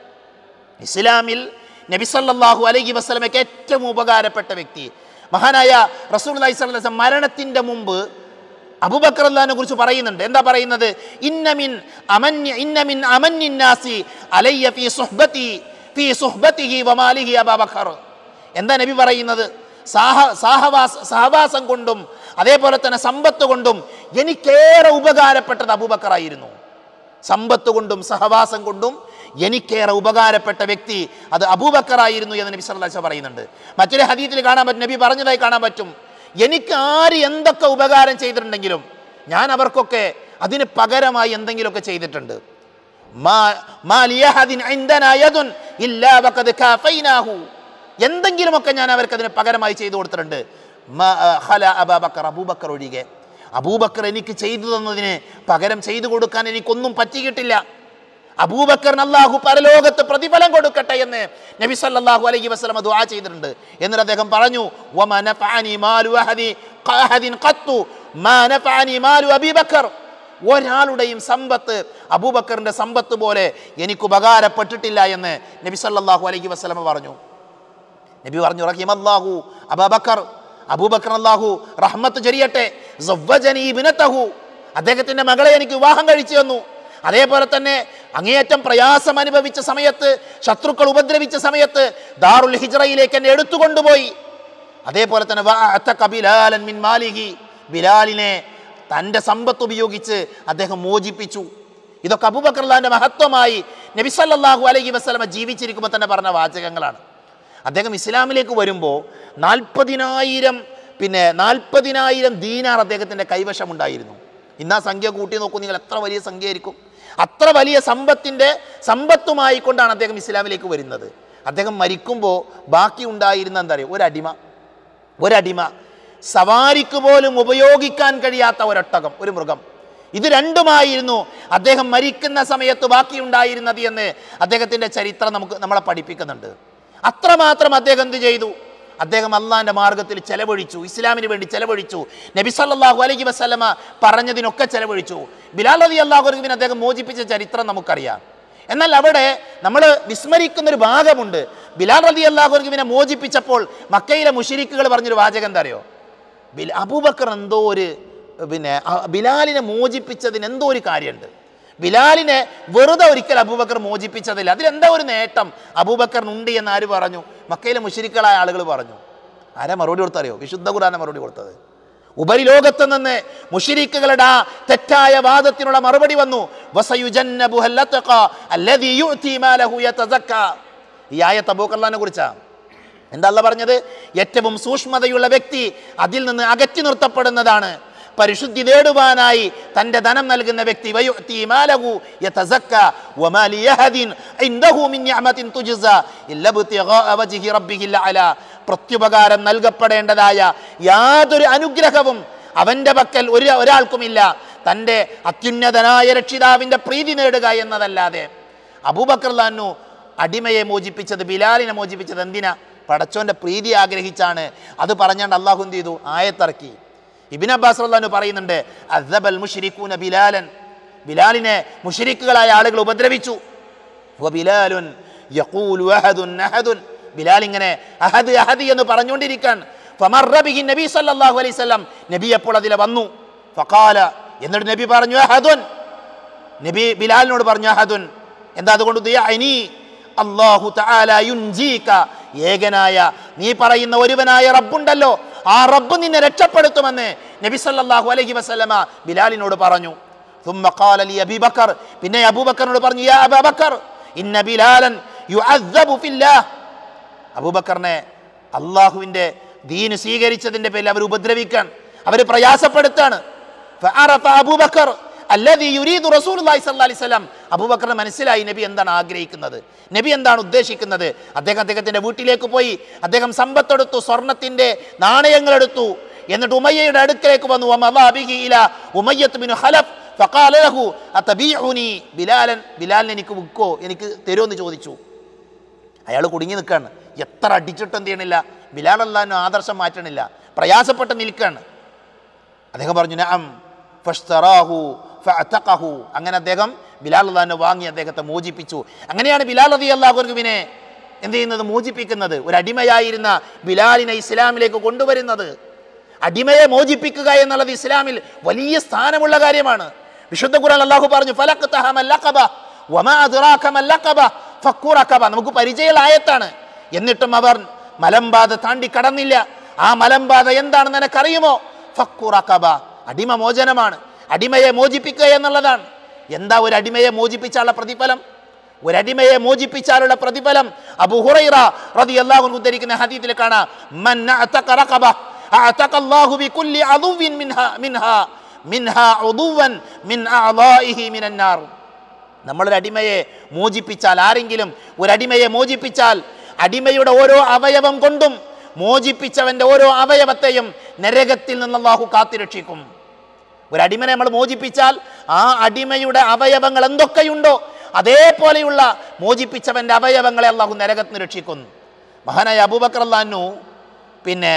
ഇസ്ലാമിൽ നബി സല്ലല്ലാഹു അലൈഹി വസല്ലമയ്ക്ക് ഏറ്റവും ഉപകാരപ്പെട്ട വ്യക്തി മഹാനായ റസൂൽ അലൈഹി സ്വലം മരണത്തിൻ്റെ മുമ്പ് അബൂബക്കർ അള്ളഹാനെ കുറിച്ച് പറയുന്നുണ്ട് എന്താ പറയുന്നത് ഇന്നമിൻ അമന്യ ഇന്നമിൻ അമന്യന്നാസി അലയ്യ ഫീ സുഹ്ബത്തി ഫീ സുഹ്ബത്തിഹി വമാലിഹി അബൂബക്കർ എന്താ നബി പറയുന്നത് സാഹ സാഹവാസ സഹവാസം കൊണ്ടും അതേപോലെ തന്നെ സമ്പത്ത് കൊണ്ടും എനിക്കേറെ ഉപകാരപ്പെട്ടത് അബൂബക്കറായിരുന്നു സമ്പത്ത് കൊണ്ടും സഹവാസം കൊണ്ടും എനിക്കേറെ ഉപകാരപ്പെട്ട വ്യക്തി അത് അബൂബക്കറായിരുന്നു എന്ന് നബി സല്ലല്ലാഹു അലൈഹി വസല്ലം പറയുന്നുണ്ട് മറ്റൊരു ഹദീത്തിൽ കാണാൻ പറ്റും നബി പറഞ്ഞതായി കാണാൻ പറ്റും എനിക്ക് ആര് എന്തൊക്കെ ഉപകാരം ചെയ്തിട്ടുണ്ടെങ്കിലും ഞാൻ അവർക്കൊക്കെ അതിന് പകരമായി എന്തെങ്കിലുമൊക്കെ ചെയ്തിട്ടുണ്ട് മാ- മാ ലിയഹദിൻ ഇൻദനാ യദുൻ ഇല്ലാ വഖദ് കാഫൈനാഹു. എന്തെങ്കിലുമൊക്കെ ഞാൻ അവർക്ക് അതിന് പകരമായി ചെയ്തു കൊടുത്തിട്ടുണ്ട് മാ, ആ, ഖല അബൂബക്കർ അബൂബക്കർ ഒഴികെ അബൂബക്കർ എനിക്ക് ചെയ്തു തന്നതിന് പകരം ചെയ്തു കൊടുക്കാൻ എനിക്കൊന്നും പറ്റിയിട്ടില്ല അബൂബക്കറിന് അള്ളാഹു പരലോകത്ത് പ്രതിഫലം കൊടുക്കട്ടെ എന്ന് നബി സല്ലല്ലാഹു അലൈഹി വസല്ലം ദുആ ചെയ്തിട്ടുണ്ട് എന്നിട്ട് അദ്ദേഹം പറഞ്ഞു വമ നഫഅനി മാലു അഹദി ഖഅഹദിൻ ഖത്തു മാ നഫഅനി മാലു അബീബക്കർ ഒരാളുടെയും സമ്പത്ത് അബൂബക്കറിന്റെ സമ്പത്ത് പോലെ എനിക്ക് ഉപകാരപ്പെട്ടിട്ടില്ല എന്ന് നബി സല്ലല്ലാഹു അലൈഹി വസല്ലം പറഞ്ഞു നബി പറഞ്ഞു റഹിമല്ലാഹു അബൂബക്കർ അബൂബക്കർ അല്ലാഹു റഹ്മത്ത് ചൊരിയട്ടെ സവ്വജനി ഇബ്നതഹു അദ്ദേഹത്തിന്റെ മകളെ എനിക്ക് വിവാഹം കഴിച്ചു തന്നു അതേപോലെ തന്നെ അങ്ങേയറ്റം പ്രയാസം അനുഭവിച്ച സമയത്ത് ശത്രുക്കൾ ഉപദ്രവിച്ച സമയത്ത് ദാറുൽ ഹിജ്റയിലേക്ക് എന്നെ എടുത്തുകൊണ്ടുപോയി അതേപോലെ തന്നെ വഅതക ബിലാലൻ മിൻ മാലിഹി ബിലാലിനെ തൻ്റെ സമ്പത്ത് ഉപയോഗിച്ച് അദ്ദേഹം മോചിപ്പിച്ചു ഇതൊക്കെ അബൂബക്കർലാൻ്റെ മഹത്വമായി നബി സല്ലല്ലാഹു അലൈഹി വസല്ലമ ജീവിച്ചിരിക്കുമ്പോൾ തന്നെ പറഞ്ഞ വാചകങ്ങളാണ് അദ്ദേഹം ഇസ്ലാമിലേക്ക് വരുമ്പോൾ നാൽപ്പതിനായിരം പിന്നെ നാൽപ്പതിനായിരം ദീനാർ അദ്ദേഹത്തിൻ്റെ കൈവശമുണ്ടായിരുന്നു ഇന്ന് ആ സംഖ്യ കൂട്ടി നോക്കൂ നിങ്ങൾ എത്ര വലിയ സംഖ്യയായിരിക്കും അത്ര വലിയ സമ്പത്തിൻ്റെ സമ്പത്തുമായി കൊണ്ടാണ് അദ്ദേഹം ഇസ്ലാമിലേക്ക് വരുന്നത് അദ്ദേഹം മരിക്കുമ്പോൾ ബാക്കി ഉണ്ടായിരുന്ന എന്താ പറയുക ഒരടിമ ഒരടിമ സവാരിക്ക് പോലും ഉപയോഗിക്കാൻ കഴിയാത്ത ഒരൊട്ടകം ഒരു മൃഗം ഇത് രണ്ടുമായിരുന്നു അദ്ദേഹം മരിക്കുന്ന സമയത്ത് ബാക്കിയുണ്ടായിരുന്നത് എന്ന് അദ്ദേഹത്തിൻ്റെ ചരിത്രം നമുക്ക് നമ്മളെ പഠിപ്പിക്കുന്നുണ്ട് അത്രമാത്രം അദ്ദേഹം എന്ത് ചെയ്തു അദ്ദേഹം അള്ളാന്റെ മാർഗത്തിൽ ചെലവഴിച്ചു ഇസ്ലാമിന് വേണ്ടി ചെലവഴിച്ചു നബി സല്ലല്ലാഹു അലൈഹി വസല്ലമ പറഞ്ഞതിനൊക്കെ ചെലവഴിച്ചു ബിലാൽ റതി അള്ളാഹുവിനെ അദ്ദേഹം മോചിപ്പിച്ച ചരിത്രം നമുക്കറിയാം എന്നാൽ അവിടെ നമ്മൾ വിസ്മരിക്കുന്ന ഒരു ഭാഗമുണ്ട് ബിലാൽ റതി അള്ളാഹുവിനെ മോചിപ്പിച്ചപ്പോൾ മക്കയിലെ മുഷിരിക്കുകൾ പറഞ്ഞൊരു വാചകം എന്താ അറിയോ ബിൽ അബൂബക്കർ എന്തോ ഒരു പിന്നെ അ- ബിലാലിനെ മോചിപ്പിച്ചതിന് എന്തോ ഒരു കാര്യമുണ്ട് ബിലാലിനെ വെറുതെ ഒരിക്കൽ അബൂബക്കർ മോചിപ്പിച്ചതില്ല അതിലെന്താ ഒരു നേട്ടം അബൂബക്കറിനുണ്ട് എന്ന് ആര് പറഞ്ഞു മക്കയിലെ മുഷരിക്കളായ ആളുകൾ പറഞ്ഞു ആരാ മറുപടി കൊടുത്തറിയോ വിശുദ്ധ ഖുറാന മറുപടി കൊടുത്തത് ഉപരിലോകത്ത് നിന്ന് മുഷിരിക്കുകളുടെ ആ തെറ്റായ വാദത്തിനുള്ള മറുപടി വന്നു വസയുജന്നബുഹൽ ലത്തഖ അല്ലദീ യുഅ്തി മാലഹു യതസക്ക. ഈ ആയത്ത് അബൂക്കർലാനെ കുറിച്ചാ എന്താ അല്ല പറഞ്ഞത് ഏറ്റവും സൂക്ഷ്മതയുള്ള വ്യക്തി അതിൽ നിന്ന് അകറ്റി നിർത്തപ്പെടുന്നതാണ് പരിശുദ്ധി നേടുവാനായി തന്റെ ധനം നൽകുന്ന വ്യക്തി വയുഅ്തി മാലഹു യതസക്ക വമാ ലിയഹദിൻ ഇൻദഹു മിൻ നിഅമത്തിൻ തുജ്സ ഇല്ല ഇബ്തിഗാഅ വജ്ഹി റബ്ബിഹിൽ അല പ്രത്യുപകാരം നൽകപ്പെടേണ്ടതായ യാതൊരു അനുഗ്രഹവും അവന്റെ പക്കൽ ഒരു ഒരാൾക്കുമില്ല തൻ്റെ അത്യുന്നതനായ രക്ഷിതാവിൻ്റെ പ്രീതി നേടുക എന്നതല്ലാതെ അബൂബക്കർ ലാനു അടിമയെ മോചിപ്പിച്ചത് ബിലാലിനെ മോചിപ്പിച്ചത് എന്തിനാ പടച്ചോന്റെ പ്രീതി ആഗ്രഹിച്ചാണ് അത് പറഞ്ഞാണ്ട് അള്ളാഹു എന്ത് ചെയ്തു ആയത്തിറക്കി ഇബിൻ അബ്ബാസ് റല്ലാനു പറയുന്നുണ്ട് അസ്സബൽ മുഷ്രിഖൂന ബിലാലൻ ബിലാലിനെ മുഷരിക്കുകളായ ആളുകൾ ഉപദ്രവിച്ചു വബിലാലുൻ യഖൂലു അഹദുൻ അഹദുൻ ബിലാൽ ഇങ്ങനെ അഹദ് അഹദ് എന്ന് പറഞ്ഞുകൊണ്ടിരിക്കാൻ ഫമർറ ബിഹി നബി സല്ലല്ലാഹു അലൈഹി വസല്ലം നബി അപ്പോൾ അതിലെ വന്നു ഫഖാല എന്നിട്ട് നബി പറഞ്ഞു അഹദുൻ നബി ബിലാലിനോട് പറഞ്ഞു അഹദുൻ എന്താ അതുകൊണ്ട് ദുയഅനി അല്ലാഹു തആല യുൻജീക ഏകനായ നീ പറയുന്ന ഒരുവനായ റബ്ബുണ്ടല്ലോ ആ റബ്ബ് നിന്നെ രക്ഷപ്പെടുത്തുമെന്ന് നബി സല്ലല്ലാഹു അലൈഹി വസല്ലമ ബിലാലിനോട് പറഞ്ഞു ثم قال لي ابي بكر പിന്നെ അബൂബക്കറിനോട് പറഞ്ഞു യാ അബൂ ബക്കർ ഇന്ന ബിലാലൻ യുഅദ്ദബു ഫില്ലാഹ് അബൂബക്കറിനെ അള്ളാഹുവിൻ്റെ ദീന് സ്വീകരിച്ചതിൻ്റെ പേരിൽ അവർ ഉപദ്രവിക്കാൻ അവർ പ്രയാസപ്പെടുത്താണ് ഫഅറഫ അബൂബക്കർ അല്ലദീ യുരീദു റസൂലുള്ളാഹി സ്വല്ലല്ലാഹി അലൈഹി വസല്ലം അബൂബക്കറിന് മനസ്സിലായി നബി എന്താണ് ആഗ്രഹിക്കുന്നത് നബി എന്താണ് ഉദ്ദേശിക്കുന്നത് അദ്ദേഹം അദ്ദേഹത്തിൻ്റെ വീട്ടിലേക്ക് പോയി അദ്ദേഹം സമ്പത്തെടുത്തു സ്വർണത്തിൻ്റെ നാണയങ്ങൾ എടുത്തു എന്നിട്ട് ഉമയ്യയുടെ അടുക്കലേക്ക് വന്നു വമളാ ബിഹി ഇലാ ഉമയ്യത്ത് ബിൻ ഖലഫ് ഫഖാല ലഹു അതബീഉനി ബിലാലൻ ബിലാലിനെ എനിക്ക് വിൽക്കോ എനിക്ക് തരുമോ എന്ന് ചോദിച്ചു അയാൾ കുടുങ്ങി നിൽക്കുകയാണ് എത്ര അടിച്ചിട്ടും എന്ത് ചെയ്യണില്ല ബിലാൽ അള്ളഹാനും ആദർശം മാറ്റണില്ല പ്രയാസപ്പെട്ട് നിൽക്കുകയാണ് അദ്ദേഹം പറഞ്ഞു നഅം ഫഷ്തറാഹു ഫഅതഖഹു അങ്ങനെ അദ്ദേഹം ബിലാൽ അള്ളഹാനെ വാങ്ങി അദ്ദേഹത്തെ മോചിപ്പിച്ചു അങ്ങനെയാണ് ബിലാൽ റതി അള്ളാഹുവിനെ എന്ത് ചെയ്യുന്നത് മോചിപ്പിക്കുന്നത് ഒരു അടിമയായിരുന്ന ബിലാലിനെ ഇസ്ലാമിലേക്ക് കൊണ്ടുവരുന്നത് അടിമയെ മോചിപ്പിക്കുക എന്നുള്ളത് ഇസ്ലാമിൽ വലിയ സ്ഥാനമുള്ള കാര്യമാണ് വിശുദ്ധ ഖുർആൻ അള്ളാഹു പറഞ്ഞു ഫലഖ്തഹ മല്ലഖബ വമാ അദ്റാക മല്ലഖബ ഫക്കു റഖബ നമുക്ക് പരിചയമുള്ള ആയത്താണ് എന്നിട്ടും അവർ മലമ്പാത താണ്ടി കടന്നില്ല ആ മലമ്പാത എന്താണെന്ന് നിനക്കറിയുമോ ഫക്കു റഖബ അടിമ മോചനമാണ് അടിമയെ മോചിപ്പിക്കുക എന്നുള്ളതാണ് എന്താ ഒരു അടിമയെ മോചിപ്പിച്ചാലുള്ള പ്രതിഫലം ഒരടിമയെ മോചിപ്പിച്ചാലുള്ള പ്രതിഫലം അബു ഹുറൈറ റളിയല്ലാഹു അൻഹു ഉദ്ധരിക്കുന്ന ഹദീസിൽ കാണാം മൻ അഅതക റഖബ അഅതക അല്ലാഹു ബികുല്ലി അദുവിൻ മിൻഹാ മിൻഹാ മിൻഹാ ഉദുവൻ മിൻ അഅളാഇഹി മിനൻ നാർ നമ്മളൊരു അടിമയെ മോചിപ്പിച്ചാൽ ആരെങ്കിലും ഒരു അടിമയെ മോചിപ്പിച്ചാൽ അടിമയുടെ ഓരോ അവയവം കൊണ്ടും മോചിപ്പിച്ചവന്റെ ഓരോ അവയവത്തെയും നരകത്തിൽ നിന്ന് അള്ളാഹു കാത്തിരക്ഷിക്കും ഒരു അടിമനെ നമ്മൾ മോചിപ്പിച്ചാൽ ആ അടിമയുടെ അവയവങ്ങൾ എന്തൊക്കെയുണ്ടോ അതേപോലെയുള്ള മോചിപ്പിച്ചവന്റെ അവയവങ്ങളെ അള്ളാഹു നരകത്തിന് രക്ഷിക്കുന്നു മഹാനായ അബൂബക്കർ അള്ളാഹു പിന്നെ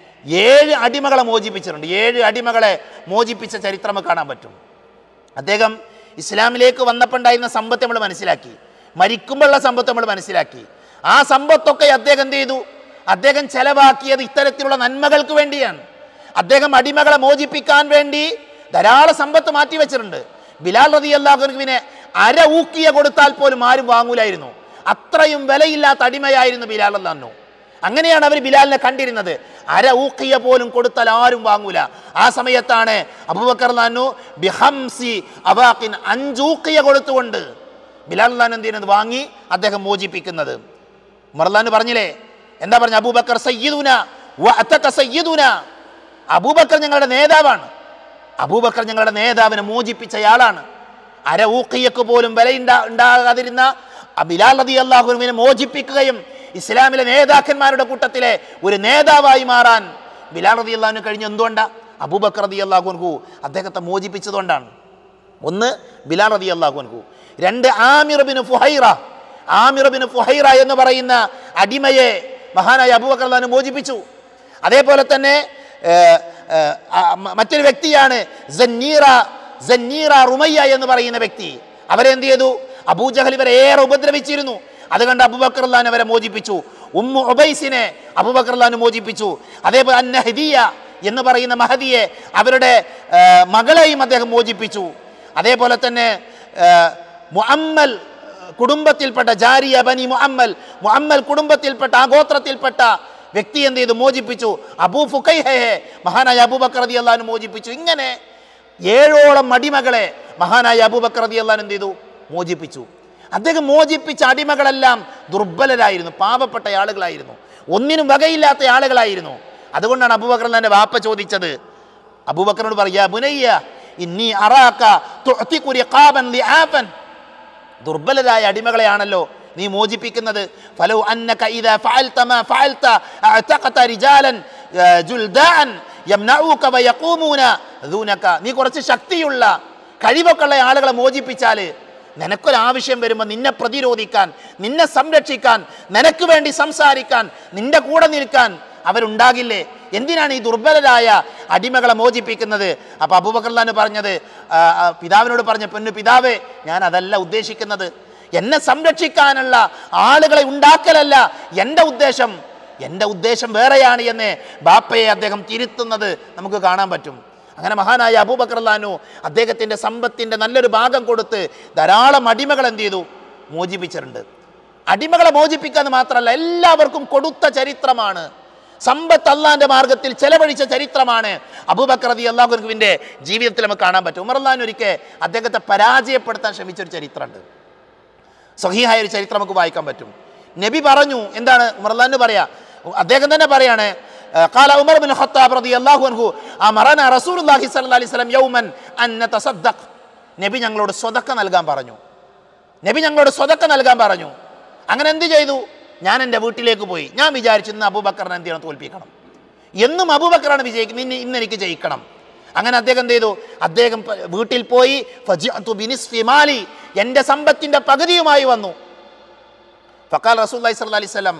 ഏഴ് അടിമകളെ മോചിപ്പിച്ചിട്ടുണ്ട് ഏഴ് അടിമകളെ മോചിപ്പിച്ച ചരിത്രം നമുക്ക് കാണാൻ പറ്റും അദ്ദേഹം ഇസ്ലാമിലേക്ക് വന്നപ്പോണ്ടായിരുന്ന സമ്പത്ത് നമ്മൾ മനസ്സിലാക്കി മരിക്കുമ്പോഴുള്ള സമ്പത്ത് നമ്മൾ മനസ്സിലാക്കി ആ സമ്പത്തൊക്കെ അദ്ദേഹം എന്ത് ചെയ്തു അദ്ദേഹം ചെലവാക്കിയത് ഇത്തരത്തിലുള്ള നന്മകൾക്ക് വേണ്ടിയാണ് അദ്ദേഹം അടിമകളെ മോചിപ്പിക്കാൻ വേണ്ടി ധാരാളം സമ്പത്ത് മാറ്റി വെച്ചിട്ടുണ്ട് ബിലാൽ റതി അള്ളാഹുവിനെ അര ഊക്കിയ കൊടുത്താൽ പോലും ആരും വാങ്ങൂലായിരുന്നു അത്രയും വിലയില്ലാത്ത അടിമയായിരുന്നു ബിലാൽ അള്ളാഹു അങ്ങനെയാണ് അവർ ബിലാലിനെ കണ്ടിരുന്നത് അര ഊക്കിയ പോലും കൊടുത്താൽ ആരും വാങ്ങൂല ആ സമയത്താണ് അബൂബക്കർ ലാനു ബിഹംസി അവാഖിൻ അഞ്ചൂക്കിയ കൊടുത്തുകൊണ്ട് ബിലാൽ ലാൻ എന്ത് ചെയ്യുന്നത് വാങ്ങി അദ്ദേഹം മോചിപ്പിക്കുന്നത് ഉമർലാൻ പറഞ്ഞില്ലേ എന്താ പറഞ്ഞ അബൂബക്കർ സയ്യിദുന വ അത്തക സയ്യിദുന അബൂബക്കർ ഞങ്ങളുടെ നേതാവാണ് അബൂബക്കർ ഞങ്ങളുടെ നേതാവിനെ മോചിപ്പിച്ചയാളാണ് അര ഊക്കിയക്ക് പോലും വില ഉണ്ടാകാതിരുന്ന ആ ബിലാൽ റതി അള്ളാഹുവിനെ മോചിപ്പിക്കുകയും ഇസ്ലാമിലെ നേതാക്കന്മാരുടെ കൂട്ടത്തിലെ ഒരു നേതാവായി മാറാൻ ബിലാൽ റതി അള്ളാഹുവിന് കഴിഞ്ഞ് എന്തുകൊണ്ടാ അബൂബക്കർ റതി അള്ളാഹുൻഹു അദ്ദേഹത്തെ മോചിപ്പിച്ചതുകൊണ്ടാണ് ഒന്ന് ബിലാൽ റതി അള്ളാഹുൻഹു രണ്ട് ആമിർ ബിൻ ഫുഹൈറ ആമിർ ബിൻ ഫുഹൈറ എന്ന് പറയുന്ന അടിമയെ മഹാനായ അബൂബക്കർ അള്ളാഹു മോചിപ്പിച്ചു അതേപോലെ തന്നെ ഏർ, ഏർ, ആ, മ- മറ്റൊരു വ്യക്തിയാണ് സന്നീറ സന്നീറ റുമയ്യ എന്ന് പറയുന്ന വ്യക്തി അവരെന്ത് ചെയ്തു അബൂജഹൽ ഇവരെ ഏറെ ഉപദ്രവിച്ചിരുന്നു അത് കണ്ട് അബൂബക്കർ അള്ളഹാൻ അവരെ മോചിപ്പിച്ചു ഉമ്മു ഉബൈസിനെ അബൂബക്കർ അള്ളഹാൻ മോചിപ്പിച്ചു അതേപോലെ അന്നഹദിയ എന്ന് പറയുന്ന മഹദിയെ അവരുടെ ഏർ, മകളെയും അദ്ദേഹം മോചിപ്പിച്ചു അതേപോലെ തന്നെ ഏർ, മുഅമ്മൽ കുടുംബത്തിൽപ്പെട്ട ജാരിയ ബനി മുഅമ്മൽ മുഅമ്മൽ കുടുംബത്തിൽപ്പെട്ട ആ ഗോത്രത്തിൽപ്പെട്ട വ്യക്തി എന്ത് ചെയ്തു മോചിപ്പിച്ചു അബൂ ഫുക്കൈഹയെ മഹാനായ അബൂബക്കർ റതി അള്ളഹാൻ മോചിപ്പിച്ചു ഇങ്ങനെ ഏഴോളം അടിമകളെ മഹാനായ അബൂബക്കർ റതി അള്ളഹാൻ എന്ത് ചെയ്തു മോചിപ്പിച്ചു അദ്ദേഹം മോചിപ്പിച്ച അടിമകളെല്ലാം ദുർബലരായിരുന്നു പാവപ്പെട്ട ആളുകളായിരുന്നു ഒന്നിനും വകയില്ലാത്ത ആളുകളായിരുന്നു അതുകൊണ്ടാണ് അബൂബക്കർ അള്ളഹാന്റെ വാപ്പ ചോദിച്ചത് അബൂബക്കറിനോട് പറയാ ബുനയ്യ ഇന്നി അറാക്ക തുഅ്തിഖു റിഖാബൻ ലിആഫൻ ദുർബലരായ അടിമകളെയാണല്ലോ നീ മോചിപ്പിക്കുന്നത് ഫലോ അന്നക ഇദാ ഫഅൽത മാ ഫഅൽത അഅതഖത റിജാലൻ ആ, ജുൽദാൻ യംനഊക വയഖൂമൂന ദൂനക നീ കുറച്ച് ശക്തിയുള്ള കഴിവൊക്കെ ഉള്ള ആളുകളെ മോചിപ്പിച്ചാൽ നിനക്കൊരാവശ്യം വരുമ്പോൾ നിന്നെ പ്രതിരോധിക്കാൻ നിന്നെ സംരക്ഷിക്കാൻ നിനക്ക് വേണ്ടി സംസാരിക്കാൻ നിന്റെ കൂടെ നിൽക്കാൻ അവരുണ്ടാകില്ലേ എന്തിനാണ് ഈ ദുർബലരായ അടിമകളെ മോചിപ്പിക്കുന്നത് അപ്പൊ അബൂബക്കർലാന് പറഞ്ഞത് ആ, ആ, പിതാവിനോട് പറഞ്ഞ പൊന്നു പിതാവേ ഞാൻ അതല്ല ഉദ്ദേശിക്കുന്നത് എന്നെ സംരക്ഷിക്കാനുള്ള ആളുകളെ ഉണ്ടാക്കലല്ല എൻ്റെ ഉദ്ദേശം എൻ്റെ ഉദ്ദേശം വേറെയാണ് എന്ന് ബാപ്പയെ അദ്ദേഹം തിരുത്തുന്നത് നമുക്ക് കാണാൻ പറ്റും അങ്ങനെ മഹാനായ അബൂബക്കർലാനു അദ്ദേഹത്തിൻ്റെ സമ്പത്തിൻ്റെ നല്ലൊരു ഭാഗം കൊടുത്ത് ധാരാളം അടിമകൾ എന്ത് ചെയ്തു മോചിപ്പിച്ചിട്ടുണ്ട് അടിമകളെ മോചിപ്പിക്കാന്ന് മാത്രമല്ല എല്ലാവർക്കും കൊടുത്ത ചരിത്രമാണ് സമ്പത്ത് അള്ളാന്റെ മാർഗത്തിൽ ചെലവഴിച്ച ചരിത്രമാണ് അബൂബക്കർ റതി അള്ളാഹുവിൻ്റെ ജീവിതത്തിൽ നമുക്ക് കാണാൻ പറ്റും ഉമർ അള്ളഹാൻ ഒരിക്കൽ അദ്ദേഹത്തെ പരാജയപ്പെടുത്താൻ ശ്രമിച്ചൊരു ചരിത്രമുണ്ട് സഹിഹായ ഒരു ചരിത്രം നമുക്ക് വായിക്കാൻ പറ്റും നബി പറഞ്ഞു എന്താണ് ഉമർലാന്ന് പറയാ അദ്ദേഹം തന്നെ പറയാണ് قال عمر بن الخطاب رضي الله عنه أمرنا رسول الله صلى الله عليه وسلم يوما أن نتصدق നബി ഞങ്ങളോട് സ്വതക്ക നൽകാൻ പറഞ്ഞു നബി ഞങ്ങളോട് സ്വതക്ക നൽകാൻ പറഞ്ഞു അങ്ങനെ എന്ത് ചെയ്തു ഞാൻ എൻ്റെ വീട്ടിലേക്ക് പോയി ഞാൻ വിചാരിച്ചു ഇന്ന് അബൂബക്കറിനെ എന്ത് ചെയ്യണം തോൽപ്പിക്കണം എന്നും അബൂബക്കറാണ് വിജയിക്കുന്നത് ഇന്ന് ഇന്ന് എനിക്ക് ജയിക്കണം അങ്ങനെ അദ്ദേഹം എന്ത് ചെയ്തു അദ്ദേഹം പ- വീട്ടിൽ പോയി ഫജിഅ്തു ബിനിസ്ഫി മാലി എൻ്റെ സമ്പത്തിൻ്റെ പകുതിയുമായി വന്നു ഫക്കാൽ റസൂല്ലി സ്വല്ലി അലൈഹി സ്വലം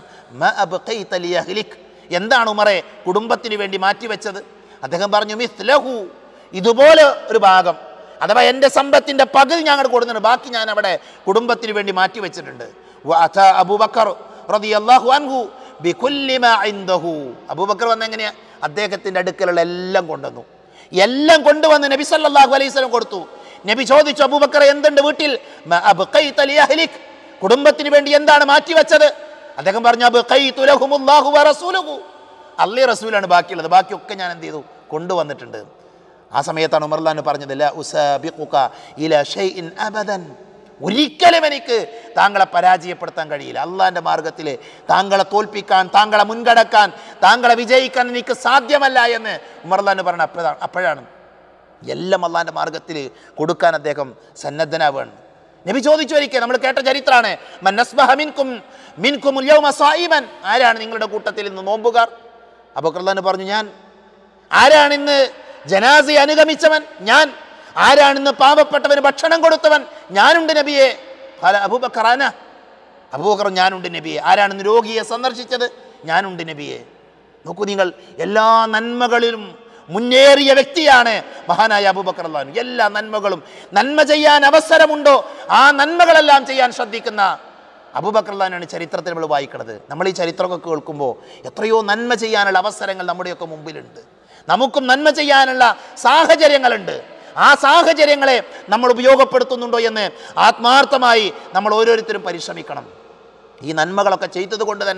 എന്താണ് ഉമറെ കുടുംബത്തിന് വേണ്ടി മാറ്റിവെച്ചത് അദ്ദേഹം പറഞ്ഞു മിസ്ലഹു ഇതുപോലെ ഒരു ഭാഗം അഥവാ എൻ്റെ സമ്പത്തിൻ്റെ പകുതി ഞാൻ അങ്ങോട്ട് കൊടുക്കുന്നുണ്ട് ബാക്കി ഞാൻ അവിടെ കുടുംബത്തിന് വേണ്ടി മാറ്റിവെച്ചിട്ടുണ്ട് വഅത അബൂബക്കർ റളിയല്ലാഹു അൻഹു ബികുല്ലി മാ ഇൻദഹു അബൂബക്കർ വന്ന എങ്ങനെയാ അദ്ദേഹത്തിൻ്റെ അടുക്കലുള്ള എല്ലാം കൊണ്ടുവന്നു എല്ലാം കൊണ്ടുവന്ന് നബി സല്ലല്ലാഹു അലൈഹി വസല്ലം കൊടുത്തു നബി ചോദിച്ചു അബൂബക്കർ എന്തുണ്ട് വീട്ടിൽ "മാ അബ്ഖൈത ലി അഹ്ലിക്?" കുടുംബത്തിന് വേണ്ടി എന്താണ് മാറ്റിവെച്ചത് അദ്ദേഹം പറഞ്ഞു "അബ്ഖൈതു ലഹുമുല്ലാഹു വറസൂലുഹു." അള്ളി റസൂലാണ് ബാക്കിയുള്ളത് ബാക്കിയൊക്കെ ഞാൻ എന്ത് ചെയ്തു കൊണ്ടുവന്നിട്ടുണ്ട് ആ സമയത്താണ് ഉമർലാൻ പറഞ്ഞത് "ലാ ഉസാബിഖുക ഇലാ ഷൈഇൻ അബദൻ ഒരിക്കലും എനിക്ക് താങ്കളെ പരാജയപ്പെടുത്താൻ കഴിയില്ല അള്ളാഹിൻ്റെ മാർഗത്തിൽ താങ്കളെ തോൽപ്പിക്കാൻ താങ്കളെ മുൻകടക്കാൻ താങ്കളെ വിജയിക്കാൻ എനിക്ക് സാധ്യമല്ല എന്ന് ഉമർലാൻ പറഞ്ഞ അപ്പോഴാണ് അപ്പോഴാണ് എല്ലാം അള്ളാഹിൻ്റെ മാർഗത്തിൽ കൊടുക്കാൻ അദ്ദേഹം സന്നദ്ധനാവാണ് നബി ചോദിച്ചു ഒരിക്കൽ നമ്മൾ കേട്ട ചരിത്രമാണ് മന്നസ്ബഹ മിൻകും മിൻകും യൗമ സായിമൻ ആരാണ് നിങ്ങളുടെ കൂട്ടത്തിൽ ഇന്ന് നോമ്പുകാർ അബൂക്കർലാൻ പറഞ്ഞു ഞാൻ ആരാണ് ഇന്ന് ജനാസി അനുഗമിച്ചവൻ ഞാൻ ആരാണിന്ന് പാവപ്പെട്ടവന് ഭക്ഷണം കൊടുത്തവൻ ഞാനുണ്ട് നബിയെ ഖാല അബൂബക്കറാന അബൂബക്കർ ഞാനുണ്ട് നബിയെ ആരാണിന്ന് രോഗിയെ സന്ദർശിച്ചത് ഞാനുണ്ട് നബിയെ നോക്കൂ നിങ്ങൾ എല്ലാ നന്മകളിലും മുന്നേറിയ വ്യക്തിയാണ് മഹാനായ അബൂബക്കർ അള്ളഹാനു എല്ലാ നന്മകളും നന്മ ചെയ്യാൻ അവസരമുണ്ടോ ആ നന്മകളെല്ലാം ചെയ്യാൻ ശ്രദ്ധിക്കുന്ന അബൂബക്കർ അള്ളഹാനാണ് ചരിത്രത്തിൽ നമ്മൾ വായിക്കുന്നത് നമ്മൾ ഈ ചരിത്രമൊക്കെ കേൾക്കുമ്പോൾ എത്രയോ നന്മ ചെയ്യാനുള്ള അവസരങ്ങൾ നമ്മുടെയൊക്കെ മുമ്പിലുണ്ട് നമുക്കും നന്മ ചെയ്യാനുള്ള സാഹചര്യങ്ങളുണ്ട് ആ സാഹചര്യങ്ങളെ നമ്മൾ ഉപയോഗപ്പെടുത്തുന്നുണ്ടോ എന്ന് ആത്മാർത്ഥമായി നമ്മൾ ഓരോരുത്തരും പരിശ്രമിക്കണം ഈ നന്മകളൊക്കെ ചെയ്തത് കൊണ്ട് തന്നെ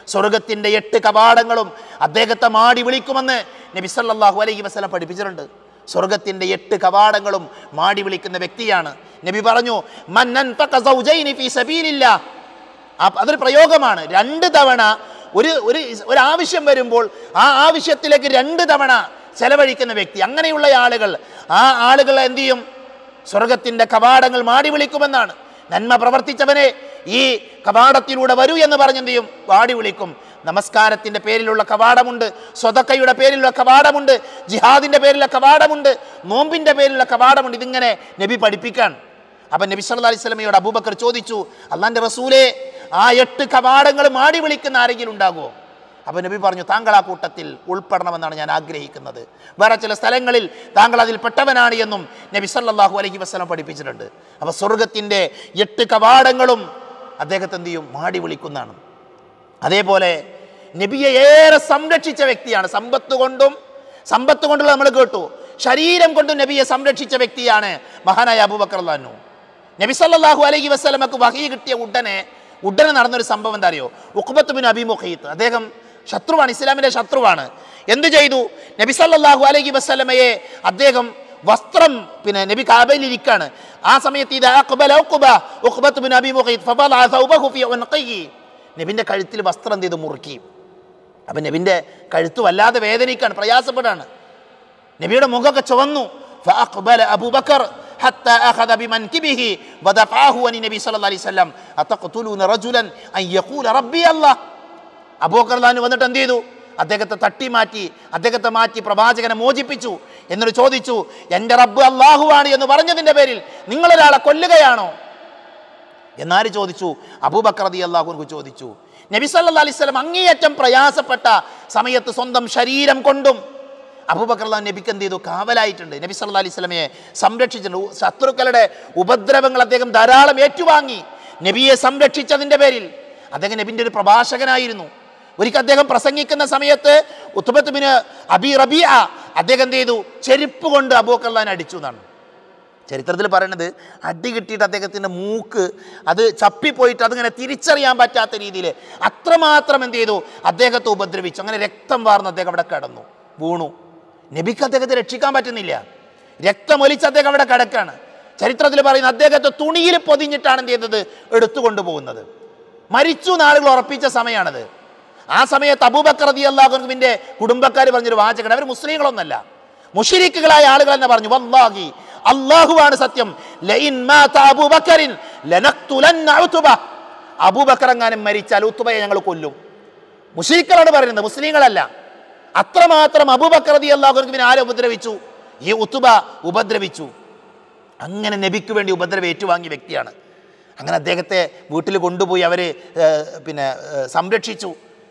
സ്വർഗത്തിൻ്റെ എട്ട് കവാടങ്ങളും അദ്ദേഹത്തെ മാടി വിളിക്കുമെന്ന് നബി സല്ലല്ലാഹു അലൈഹി വസല്ലം പഠിപ്പിച്ചിട്ടുണ്ട് സ്വർഗത്തിൻ്റെ എട്ട് കവാടങ്ങളും മാടി വിളിക്കുന്ന വ്യക്തിയാണ് നബി പറഞ്ഞു മന്നൻ ഫക സൗജൈനി ഫീ സബീലില്ലാ ആ- അതൊരു പ്രയോഗമാണ് രണ്ട് തവണ ഒരു ഒരു ഒരു ആവശ്യം വരുമ്പോൾ ആ ആവശ്യത്തിലേക്ക് രണ്ട് തവണ ചെലവഴിക്കുന്ന വ്യക്തി അങ്ങനെയുള്ള ആളുകൾ ആ ആളുകൾ എന്ത് ചെയ്യും സ്വർഗത്തിൻ്റെ കവാടങ്ങൾ മാടി വിളിക്കുമെന്നാണ് നന്മ പ്രവർത്തിച്ചവനെ ഈ കവാടത്തിലൂടെ വരൂ എന്ന് പറഞ്ഞെന്ത് ചെയ്യും വാടി വിളിക്കും നമസ്കാരത്തിൻ്റെ പേരിലുള്ള കവാടമുണ്ട് സ്വതക്കയുടെ പേരിലുള്ള കവാടമുണ്ട് ജിഹാദിൻ്റെ പേരിലുള്ള കവാടമുണ്ട് നോമ്പിൻ്റെ പേരിലുള്ള കവാടമുണ്ട് ഇതിങ്ങനെ നബി പഠിപ്പിക്കാൻ അപ്പം നബി സല്ലല്ലാഹു അലൈഹി സ്വലമയോട് അബൂബക്കർ ചോദിച്ചു അള്ളാന്റെ റസൂലേ ആ എട്ട് കവാടങ്ങൾ മാടി വിളിക്കുന്ന ആരെങ്കിലും ഉണ്ടാകുമോ അപ്പോൾ നബി പറഞ്ഞു താങ്കൾ ആ കൂട്ടത്തിൽ ഉൾപ്പെടണമെന്നാണ് ഞാൻ ആഗ്രഹിക്കുന്നത് വേറെ ചില സ്ഥലങ്ങളിൽ താങ്കൾ അതിൽ പെട്ടവനാണ് എന്നും നബി സല്ലല്ലാഹു അലൈഹി വസല്ലം പഠിപ്പിച്ചിട്ടുണ്ട് അപ്പോൾ സ്വർഗത്തിൻ്റെ എട്ട് കവാടങ്ങളും അദ്ദേഹത്തെ എന്ത് ചെയ്യും മാടി വിളിക്കുന്നതാണ് അതേപോലെ നബിയെ ഏറെ സംരക്ഷിച്ച വ്യക്തിയാണ് സമ്പത്ത് കൊണ്ടും സമ്പത്ത് കൊണ്ടുള്ള നമ്മൾ കേട്ടു ശരീരം കൊണ്ടും നബിയെ സംരക്ഷിച്ച വ്യക്തിയാണ് മഹാനായ അബൂബക്കർ അള്ളാഹു നബി സല്ലല്ലാഹു അലൈഹി വസ്ലമക്ക് വഹി കിട്ടിയ ഉടനെ ഉടനെ നടന്നൊരു സംഭവം എന്താ അറിയോ ഉഖ്ബത്ത് ബിൻ അബി മുഖീത്ത് അദ്ദേഹം ശത്രുവാണ് ഇസ്ലാമിൻ്റെ ശത്രുവാണ് എന്ത് ചെയ്തു നബി സല്ലല്ലാഹു അലൈഹി വസ്ലമയെ അദ്ദേഹം വസ്ത്രം പിന്നെ നബി കാബയിൽ ഇരിക്കാണ് ആ സമയത്ത് ഇത് അഖ്ബല ഉഖ്ബ ഉഖ്ബത്ത് ബിൻ അബി മുഖീത്ത് ഫബല സൗബഹു ഫി ഉൻഖിഹി നബിൻ്റെ കഴുത്തിൽ വസ്ത്രം എന്ത് ചെയ്തു മുറുക്കി അപ്പം നബിൻ്റെ കഴുത്ത് വല്ലാതെ വേദനിക്കാണ് പ്രയാസപ്പെടാണ് നബിയുടെ മുഖമൊക്കെ ചുവന്നു فأقبل أبو بكر حتى أخذ بمنكبه ودفعه عن النبي صلى الله عليه وسلم أتقتلون رجلا أن يقول ربي الله അബൂക്കർലാന് വന്നിട്ട് എന്ത് ചെയ്തു അദ്ദേഹത്തെ തട്ടി മാറ്റി അദ്ദേഹത്തെ മാറ്റി പ്രവാചകനെ മോചിപ്പിച്ചു എന്നിട്ട് ചോദിച്ചു എൻ്റെ റബ്ബ് അള്ളാഹുവാണ് എന്ന് പറഞ്ഞതിൻ്റെ പേരിൽ നിങ്ങളൊരാളെ കൊല്ലുകയാണോ എന്നാര് ചോദിച്ചു അബൂബക്കർ റതി അള്ളാഹുനക്ക് ചോദിച്ചു നബി സല്ലാ അലൈഹി സ്വലം അങ്ങേയറ്റം പ്രയാസപ്പെട്ട സമയത്ത് സ്വന്തം ശരീരം കൊണ്ടും അബൂബക്കർ അള്ളാഹു നബിക്ക് എന്ത് ചെയ്തു കാവലായിട്ടുണ്ട് നബി സല്ലാ അലൈഹി സ്വലമയെ സംരക്ഷിച്ചിട്ടുണ്ട് ശത്രുക്കളുടെ ഉപദ്രവങ്ങൾ അദ്ദേഹം ധാരാളം ഏറ്റുവാങ്ങി നബിയെ സംരക്ഷിച്ചതിൻ്റെ പേരിൽ അദ്ദേഹം നബിൻ്റെ ഒരു പ്രഭാഷകനായിരുന്നു ഒരിക്കൽ അദ്ദേഹം പ്രസംഗിക്കുന്ന സമയത്ത് ഉത്തുബത്ത് ബിന് അബി റബിയ അദ്ദേഹം എന്ത് ചെയ്തു ചെരുപ്പ് കൊണ്ട് അബൂബക്കർ അള്ളഹാനെ അടിച്ചു എന്നാണ് ചരിത്രത്തിൽ പറയുന്നത് അടി കിട്ടിയിട്ട് അദ്ദേഹത്തിൻ്റെ മൂക്ക് അത് ചപ്പിപ്പോയിട്ട് അതിങ്ങനെ തിരിച്ചറിയാൻ പറ്റാത്ത രീതിയിൽ അത്രമാത്രം എന്ത് ചെയ്തു അദ്ദേഹത്തെ ഉപദ്രവിച്ചു അങ്ങനെ രക്തം വാർന്ന് അദ്ദേഹം അവിടെ കിടന്നു വീണു നബിക്ക് അദ്ദേഹത്തെ രക്ഷിക്കാൻ പറ്റുന്നില്ല രക്തമൊലിച്ച് അദ്ദേഹം അവിടെ കിടക്കാണ് ചരിത്രത്തിൽ പറയുന്ന അദ്ദേഹത്തെ തുണിയിൽ പൊതിഞ്ഞിട്ടാണ് എന്ത് ചെയ്തത് എടുത്തുകൊണ്ടു പോകുന്നത് മരിച്ചു നാളുകൾ ഉറപ്പിച്ച സമയമാണത് ആ സമയത്ത് അബൂബക്കർ റതി അള്ളാഹുവിൻ്റെ കുടുംബക്കാർ പറഞ്ഞൊരു വാചകൻ അവർ മുസ്ലിങ്ങളൊന്നല്ല മുഷിരിക്കുകളായ ആളുകൾ തന്നെ പറഞ്ഞു വല്ലാഹി അള്ളാഹുവാണ് സത്യം ലഇൻ മാത അബൂബക്കറിൻ ലനഖ്തുലന്ന ഉത്ബ അബൂബക്കർ എങ്ങാനും മരിച്ചാൽ ഉത്തുബയെ ഞങ്ങൾ കൊല്ലും മുഷിരിക്കളാണ് പറയുന്നത് മുസ്ലിങ്ങളല്ല അത്രമാത്രം അബൂബക്കർ റതി അള്ളാഹുവിനെ ആരെ ഉപദ്രവിച്ചു ഈ ഉത്തുബ ഉപദ്രവിച്ചു അങ്ങനെ നബിക്ക് വേണ്ടി ഉപദ്രവം ഏറ്റുവാങ്ങിയ വ്യക്തിയാണ് അങ്ങനെ അദ്ദേഹത്തെ വീട്ടിൽ കൊണ്ടുപോയി അവർ പിന്നെ ഏഹ്, സംരക്ഷിച്ചു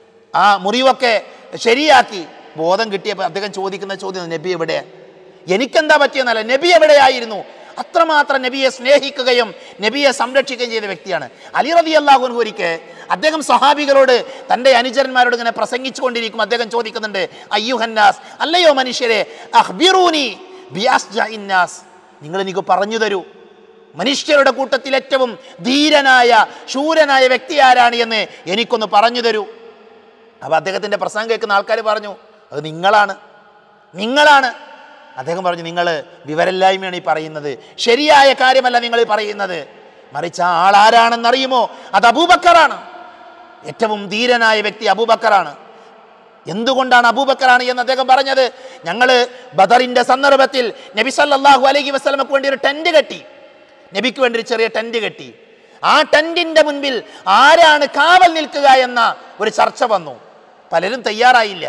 ആ മുറിവൊക്കെ ശരിയാക്കി ബോധം കിട്ടിയപ്പോൾ അദ്ദേഹം ചോദിക്കുന്ന ചോദ്യം നബി എവിടെ എനിക്കെന്താ പറ്റിയെന്നല്ല നബി എവിടെയായിരുന്നു അത്രമാത്രം നബിയെ സ്നേഹിക്കുകയും നബിയെ സംരക്ഷിക്കുകയും ചെയ്ത വ്യക്തിയാണ് അലി റതി അള്ളാഹുൻ ഒരിക്കൽ അദ്ദേഹം സഹാബികളോട് തൻ്റെ അനുചരന്മാരോട് ഇങ്ങനെ പ്രസംഗിച്ചു കൊണ്ടിരിക്കും അദ്ദേഹം ചോദിക്കുന്നുണ്ട് അയ്യുഹന്നാസ് അല്ലയോ മനുഷ്യരെ അഹ്ബിറൂനി ബിയാസ് ഇന്നാസ് നിങ്ങൾ എനിക്ക് പറഞ്ഞു തരൂ മനുഷ്യരുടെ കൂട്ടത്തിൽ ഏറ്റവും ധീരനായ ശൂരനായ വ്യക്തി ആരാണ് എന്ന് എനിക്കൊന്ന് പറഞ്ഞു തരൂ അപ്പോൾ അദ്ദേഹത്തിൻ്റെ പ്രസംഗം കേൾക്കുന്ന ആൾക്കാർ പറഞ്ഞു അത് നിങ്ങളാണ് നിങ്ങളാണ് അദ്ദേഹം പറഞ്ഞു നിങ്ങൾ വിവരമില്ലായ്മയാണ് ഈ പറയുന്നത് ശരിയായ കാര്യമല്ല നിങ്ങൾ ഈ പറയുന്നത് മറിച്ച് ആ ആളാരാണെന്നറിയുമോ അത് അബൂബക്കറാണ് ഏറ്റവും ധീരനായ വ്യക്തി അബൂബക്കറാണ് എന്തുകൊണ്ടാണ് അബൂബക്കറാണ് എന്ന് അദ്ദേഹം പറഞ്ഞത് ഞങ്ങൾ ബദറിന്റെ സന്ദർഭത്തിൽ നബി സല്ലല്ലാഹു അലൈഹി വസല്ലമക്ക് വേണ്ടി ഒരു ടെന്റ് കെട്ടി നബിക്ക് വേണ്ടി ഒരു ചെറിയ ടെന്റ് കെട്ടി ആ ടെന്റിന്റെ മുൻപിൽ ആരാണ് കാവൽ നിൽക്കുക എന്ന ഒരു ചർച്ച വന്നു പലരും തയ്യാറായില്ല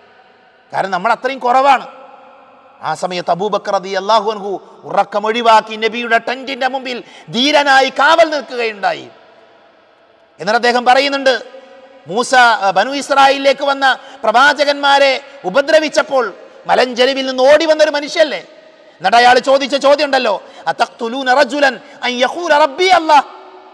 കാരണം നമ്മൾ അത്രയും കുറവാണ് ആ സമയത്ത് അബൂബക്കർ റതി അള്ളാഹു അൻഹു ഉറക്കമൊഴിവാക്കി നബിയുടെ ടെന്റിന്റെ മുമ്പിൽ ധീരനായി കാവൽ നിൽക്കുകയുണ്ടായി എന്നിട്ട് അദ്ദേഹം പറയുന്നുണ്ട് മൂസ അഹ്, ബനു ഇസ്രായേലിലേക്ക് വന്ന പ്രവാചകന്മാരെ ഉപദ്രവിച്ചപ്പോൾ മലഞ്ചെരുവിൽ നിന്ന് ഓടി വന്ന ഒരു മനുഷ്യല്ലേ എന്നിട്ട് അയാൾ ചോദിച്ച ചോദ്യം ഉണ്ടല്ലോ "അതഖ്തുലൂന റജുലൻ അൻ യഖൂല റബ്ബി അല്ലാഹ്?"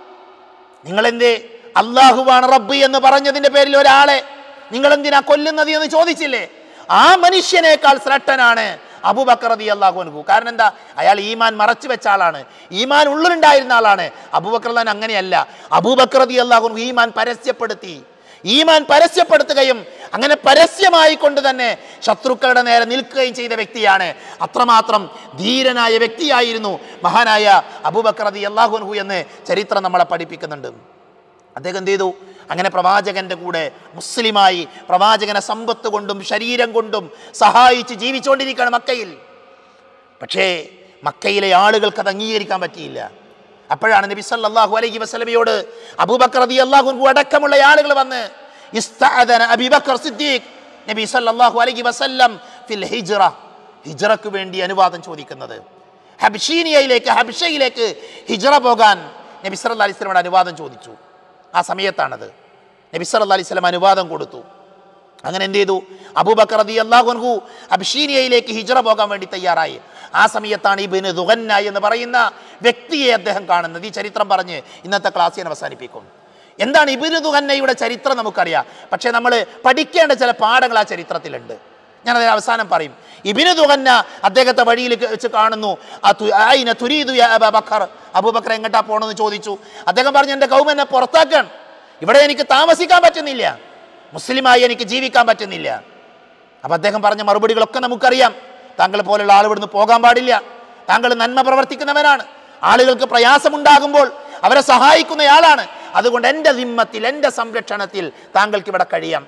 നിങ്ങൾ എന്തേ അള്ളാഹുവാണ് റബ്ബ് എന്ന് പറഞ്ഞതിന്റെ പേരിൽ ഒരാളെ നിങ്ങൾ എന്തിനാ കൊല്ലുന്നത് എന്ന് ചോദിച്ചില്ലേ ആ മനുഷ്യനേക്കാൾ ശ്രേഷ്ഠനാണ് അബൂബക്കർ റതി അള്ളാഹു അനുഭവം കാരണം എന്താ അയാൾ ഈമാൻ മറച്ചു വെച്ച ആളാണ് ഈമാൻ ഉള്ളിലുണ്ടായിരുന്ന ആളാണ് അബൂബക്കർ അള്ളഹാൻ അങ്ങനെയല്ല അബൂബക്കർ റതി അള്ളാഹു ഈമാൻ പരസ്യപ്പെടുത്തി ഈമാൻ പരസ്യപ്പെടുത്തുകയും അങ്ങനെ പരസ്യമായി കൊണ്ട് തന്നെ ശത്രുക്കളുടെ നേരെ നിൽക്കുകയും ചെയ്ത വ്യക്തിയാണ് അത്രമാത്രം ധീരനായ വ്യക്തിയായിരുന്നു മഹാനായ അബൂബക്കർ റതി അള്ളാഹുൻഹു എന്ന് ചരിത്രം നമ്മളെ പഠിപ്പിക്കുന്നുണ്ട് അദ്ദേഹം എന്ത് ചെയ്തു അങ്ങനെ പ്രവാചകന്റെ കൂടെ മുസ്ലിമായി പ്രവാചകനെ സമ്പത്ത് കൊണ്ടും ശരീരം കൊണ്ടും സഹായിച്ച് ജീവിച്ചുകൊണ്ടിരിക്കുകയാണ് മക്കയിൽ പക്ഷേ മക്കയിലെ ആളുകൾക്ക് അത് അംഗീകരിക്കാൻ പറ്റിയില്ല അപ്പോഴാണ് നബി സല്ലല്ലാഹു അലൈഹി വസല്ലമയോട് അബൂബക്കർ റതി അള്ളാഹു അടക്കമുള്ള ആളുകൾ വന്ന് ഇസ്തഅദന അബൂബക്കർ സിദ്ദീഖ് നബി സല്ലല്ലാഹു അലൈഹി വസല്ലം ഫിൽ ഹിജ്റ ഹിജ്റക്ക് വേണ്ടി അനുവാദം ചോദിക്കുന്നത് ഹബ്ഷീനിയയിലേക്ക് ഹബ്ഷയിലേക്ക് ഹിജ്റ പോകാൻ നബി സല്ലല്ലാഹു അലൈഹി വസല്ലമയുടെ അനുവാദം ചോദിച്ചു ആ സമയത്താണത് നബി സല്ലല്ലാഹു അലൈഹി വസല്ലം അനുവാദം കൊടുത്തു അങ്ങനെ എന്ത് ചെയ്തു അബൂബക്കർ റതി അള്ളാഹുൻഹു അബ്ഷീനിയയിലേക്ക് ഹിജ്റ പോകാൻ വേണ്ടി തയ്യാറായി ആ സമയത്താണ് ഇബിന് ദുഹന്ന എന്ന് പറയുന്ന വ്യക്തിയെ അദ്ദേഹം കാണുന്നത് ഈ ചരിത്രം പറഞ്ഞ് ഇന്നത്തെ ക്ലാസ് ഞാൻ അവസാനിപ്പിക്കും എന്താണ് ഇബിന് ദുഹന്നയുടെ ചരിത്രം നമുക്കറിയാം പക്ഷേ നമ്മൾ പഠിക്കേണ്ട ചില പാഠങ്ങൾ ആ ചരിത്രത്തിലുണ്ട് ഞാനത് അവസാനം പറയും ഇബിന് ദുഹന്ന അദ്ദേഹത്തെ വഴിയിൽ വെച്ച് കാണുന്നു ആ തു- ആയിന തുരീദു യാ അബാ ബക്കർ അബൂബക്കർ എങ്ങോട്ടാ പോകണമെന്ന് ചോദിച്ചു അദ്ദേഹം പറഞ്ഞു എൻ്റെ കൗമ എന്നെ പുറത്താക്കാൻ ഇവിടെ എനിക്ക് താമസിക്കാൻ പറ്റുന്നില്ല മുസ്ലിമായി എനിക്ക് ജീവിക്കാൻ പറ്റുന്നില്ല അപ്പം അദ്ദേഹം പറഞ്ഞ മറുപടികളൊക്കെ നമുക്കറിയാം താങ്കൾ പോലുള്ള ആൾ ഇവിടുന്ന് പോകാൻ പാടില്ല താങ്കൾ നന്മ പ്രവർത്തിക്കുന്നവനാണ് ആളുകൾക്ക് പ്രയാസമുണ്ടാകുമ്പോൾ അവരെ സഹായിക്കുന്നയാളാണ് അതുകൊണ്ട് എൻ്റെ ദിമ്മത്തിൽ എൻ്റെ സംരക്ഷണത്തിൽ താങ്കൾക്ക് ഇവിടെ കഴിയാം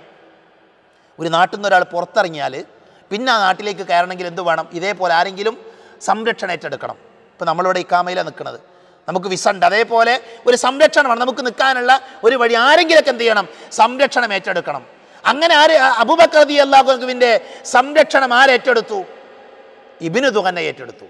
ഒരു നാട്ടിൽ നിന്ന് ഒരാൾ പുറത്തിറങ്ങിയാൽ പിന്നെ ആ നാട്ടിലേക്ക് കയറണമെങ്കിൽ എന്ത് വേണം ഇതേപോലെ ആരെങ്കിലും സംരക്ഷണം ഏറ്റെടുക്കണം ഇപ്പം നമ്മളിവിടെ ഇക്കാമയിലാണ് നിൽക്കുന്നത് നമുക്ക് വിസ ഉണ്ട് അതേപോലെ ഒരു സംരക്ഷണമാണ് നമുക്ക് നിൽക്കാനുള്ള ഒരു വഴി ആരെങ്കിലൊക്കെ എന്ത് ചെയ്യണം സംരക്ഷണം ഏറ്റെടുക്കണം അങ്ങനെ ആര് അബുബക്രതി അള്ളാഹുവിൻ്റെ സംരക്ഷണം ആരേറ്റെടുത്തു ഇബിന് ദുഹന്ന ഏറ്റെടുത്തു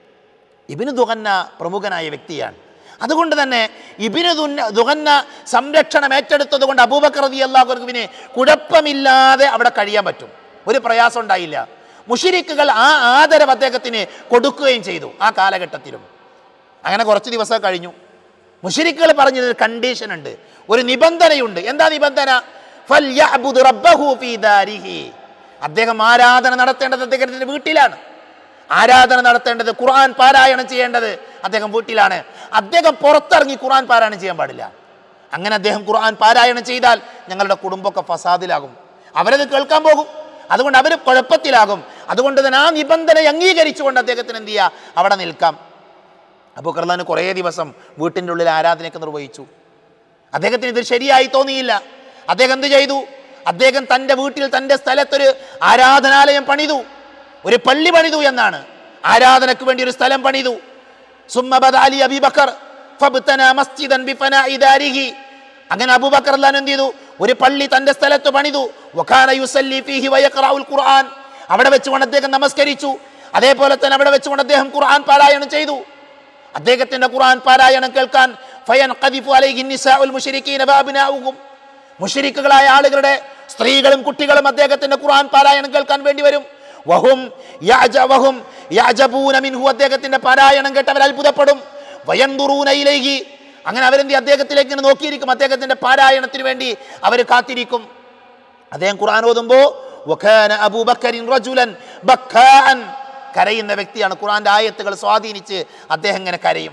ഇബിന് ദുഹന്ന പ്രമുഖനായ വ്യക്തിയാണ് അതുകൊണ്ട് തന്നെ ഇബിന് ദുന്ന ദുഹന്ന സംരക്ഷണം ഏറ്റെടുത്തത് കൊണ്ട് അബൂബക്കർ റതി അള്ളാഹുവിന് കുഴപ്പമില്ലാതെ അവിടെ കഴിയാൻ പറ്റും ഒരു പ്രയാസം ഉണ്ടായില്ല മുഷിരിക്കുകൾ ആ ആദരവ് അദ്ദേഹത്തിന് കൊടുക്കുകയും ചെയ്തു ആ കാലഘട്ടത്തിലും അങ്ങനെ കുറച്ച് ദിവസം കഴിഞ്ഞു മുഷിരിക്കുകൾ പറഞ്ഞൊരു കണ്ടീഷൻ ഉണ്ട് ഒരു നിബന്ധനയുണ്ട് എന്താ നിബന്ധന ഫൽയഅ്ബുദ് റബ്ബഹു ഫീ ദാരിഹി. അദ്ദേഹം ആരാധന നടത്തേണ്ടത് അദ്ദേഹത്തിന്റെ വീട്ടിലാണ് ആരാധന നടത്തേണ്ടത് ഖുർആൻ പാരായണം ചെയ്യേണ്ടത് അദ്ദേഹം വീട്ടിലാണ് അദ്ദേഹം പുറത്തിറങ്ങി ഖുർആൻ പാരായണം ചെയ്യാൻ പാടില്ല അങ്ങനെ അദ്ദേഹം ഖുർആൻ പാരായണം ചെയ്താൽ ഞങ്ങളുടെ കുടുംബമൊക്കെ ഫസാദിലാകും അവരത് കേൾക്കാൻ പോകും അതുകൊണ്ട് അവർ കുഴപ്പത്തിലാകും അതുകൊണ്ട് തന്നെ ആ നിബന്ധന അംഗീകരിച്ചുകൊണ്ട് അദ്ദേഹത്തിന് എന്ത് ചെയ്യുക അവിടെ നിൽക്കാം അപ്പോൾ കർലാന് കുറേ ദിവസം വീട്ടിൻ്റെ ഉള്ളിൽ ആരാധനയൊക്കെ നിർവഹിച്ചു അദ്ദേഹത്തിന് ഇത് ശരിയായി തോന്നിയില്ല അദ്ദേഹം എന്ത് ചെയ്തു അദ്ദേഹം തൻ്റെ വീട്ടിൽ തൻ്റെ സ്ഥലത്തൊരു ആരാധനാലയം പണിതു ഒരു പള്ളി പണിതു എന്നാണ് ആരാധനയ്ക്ക് വേണ്ടി ഒരു സ്ഥലം പണിതു സുമ്മ ബദാലി അബിബക്കർ ഫബ്തന മസ്ജിദൻ ബിഫനാഇ ദാരിഹി അങ്ങനെ അബൂബക്കർ അല്ലാൻ എന്ത് ചെയ്തു ഒരു പള്ളി തൻ്റെ സ്ഥലത്ത് പണിതു വഖാന യുസല്ലി ഫീഹി വയഖറഉൽ ഖുർആൻ അവിടെ വെച്ചുകൊണ്ട് അദ്ദേഹം നമസ്കരിച്ചു അതേപോലെ തന്നെ അവിടെ വെച്ചുകൊണ്ട് അദ്ദേഹം ഖുർആൻ പാരായണം ചെയ്തു അദ്ദേഹത്തിന്റെ ഖുർആൻ പാരായണം കേൾക്കാൻ ഫയൻ ഖദിഫു അലൈഹി നിസാഉൽ മുശ്രിക്കീന വഅബ്നാഉഹും മുശ്രിക്കുകളായ ആളുകളുടെ സ്ത്രീകളും കുട്ടികളും അദ്ദേഹത്തിന്റെ ഖുർആൻ പാരായണം കേൾക്കാൻ വേണ്ടി വരും വഹും യഅജ വഹും യഅജബൂന മിൻഹു അദ്ദേഹത്തിന്റെ പാരായണം കേട്ട് അവർ അത്ഭുതപ്പെടും വയൻദുറൂന ഇലൈഹി അങ്ങനെ അവരെന്ത് ചെയ്യും? അദ്ദേഹത്തിലേക്ക് ഇങ്ങനെ നോക്കിയിരിക്കും അദ്ദേഹത്തിന്റെ പാരായണത്തിന് വേണ്ടി അവർ കാത്തിരിക്കും അദ്ദേഹം ഖുർആൻ ഓതുമ്പോൾ വഖാന അബൂബക്കറിൻ റജുലൻ ബക്കാഅൻ കരയുന്ന വ്യക്തിയാണ് ഖുർആന്റെ ആയത്തുകൾ സ്വാധീനിച്ച് അദ്ദേഹം ഇങ്ങനെ കരയും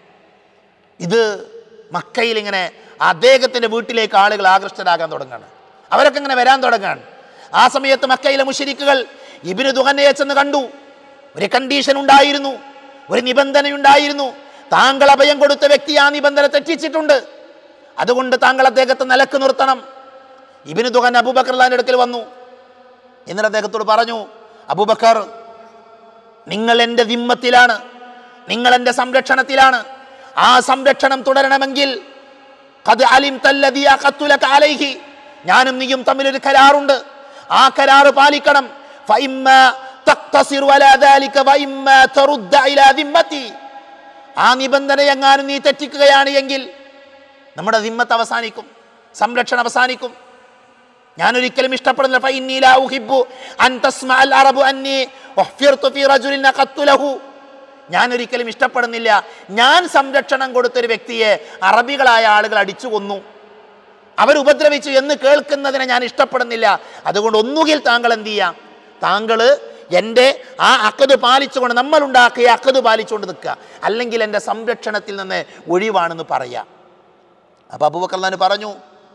ഇത് മക്കയിൽ ഇങ്ങനെ അദ്ദേഹത്തിന്റെ വീട്ടിലേക്ക് ആളുകൾ ആകൃഷ്ടരാകാൻ തുടങ്ങുകയാണ് അവരൊക്കെ ഇങ്ങനെ വരാൻ തുടങ്ങുകയാണ് ആ സമയത്ത് മക്കയിലെ മുഷരിക്കുകൾ ഇബിന് ദുഹന്നയെ ചെന്ന് കണ്ടു ഒരു കണ്ടീഷൻ ഉണ്ടായിരുന്നു ഒരു നിബന്ധനയുണ്ടായിരുന്നു താങ്കൾ അഭയം കൊടുത്ത വ്യക്തി ആ നിബന്ധന തെറ്റിച്ചിട്ടുണ്ട് അതുകൊണ്ട് താങ്കൾ അദ്ദേഹത്തെ നിലക്ക് നിർത്തണം ഇബിന് ദുഹൻ അബൂബക്കർലാൻ്റെ അടുക്കൽ വന്നു എന്നിട്ട് അദ്ദേഹത്തോട് പറഞ്ഞു അബൂബക്കർ നിങ്ങൾ എൻ്റെ ദിമ്മത്തിലാണ് നിങ്ങൾ എൻ്റെ സംരക്ഷണത്തിലാണ് ആ സംരക്ഷണം തുടരണമെങ്കിൽ ഖദ് അലിംത അല്ലദീ അഖദ്തു ലക അലൈഹി ഞാനും നീയും തമ്മിലൊരു കരാറുണ്ട് ആ കരാറ് പാലിക്കണം ഫഇമ്മാ തഖ്തസിറു അലാ ദാലിക വഇമ്മാ തറുദ്ദ ഇലാ ദിമ്മതി ആ നിബന്ധന എങ്ങാനും നീ തെറ്റിക്കുകയാണ് എങ്കിൽ നമ്മുടെ ദിമ്മത്ത് അവസാനിക്കും സംരക്ഷണം അവസാനിക്കും ഞാൻ ഒരിക്കലും ഇഷ്ടപ്പെടുന്നില്ല ഫഇന്നീ ലാ ഉഹിബ്ബു അൻ തസ്മഅൽ അറബു അന്നി ഉഹ്ഫിർതു ഫീ റജുലിൻ അഖദ്തു ലഹു ഞാൻ ഒരിക്കലും ഇഷ്ടപ്പെടുന്നില്ല ഞാൻ സംരക്ഷണം കൊടുത്തൊരു വ്യക്തിയെ അറബികളായ ആളുകൾ അടിച്ചു കൊന്നു അവർ ഉപദ്രവിച്ചു എന്ന് കേൾക്കുന്നതിനെ ഞാൻ ഇഷ്ടപ്പെടുന്നില്ല അതുകൊണ്ട് ഒന്നുകിൽ താങ്കൾ എന്ത് ചെയ്യാം താങ്കൾ എൻ്റെ ആ അക്കത് പാലിച്ചുകൊണ്ട് നമ്മൾ ഉണ്ടാക്കിയ അക്കത് പാലിച്ചുകൊണ്ട് നിൽക്കുക അല്ലെങ്കിൽ എൻ്റെ സംരക്ഷണത്തിൽ നിന്ന് ഒഴിവാണെന്ന് പറയാം അപ്പോൾ അബൂബക്കർലാൻ പറഞ്ഞു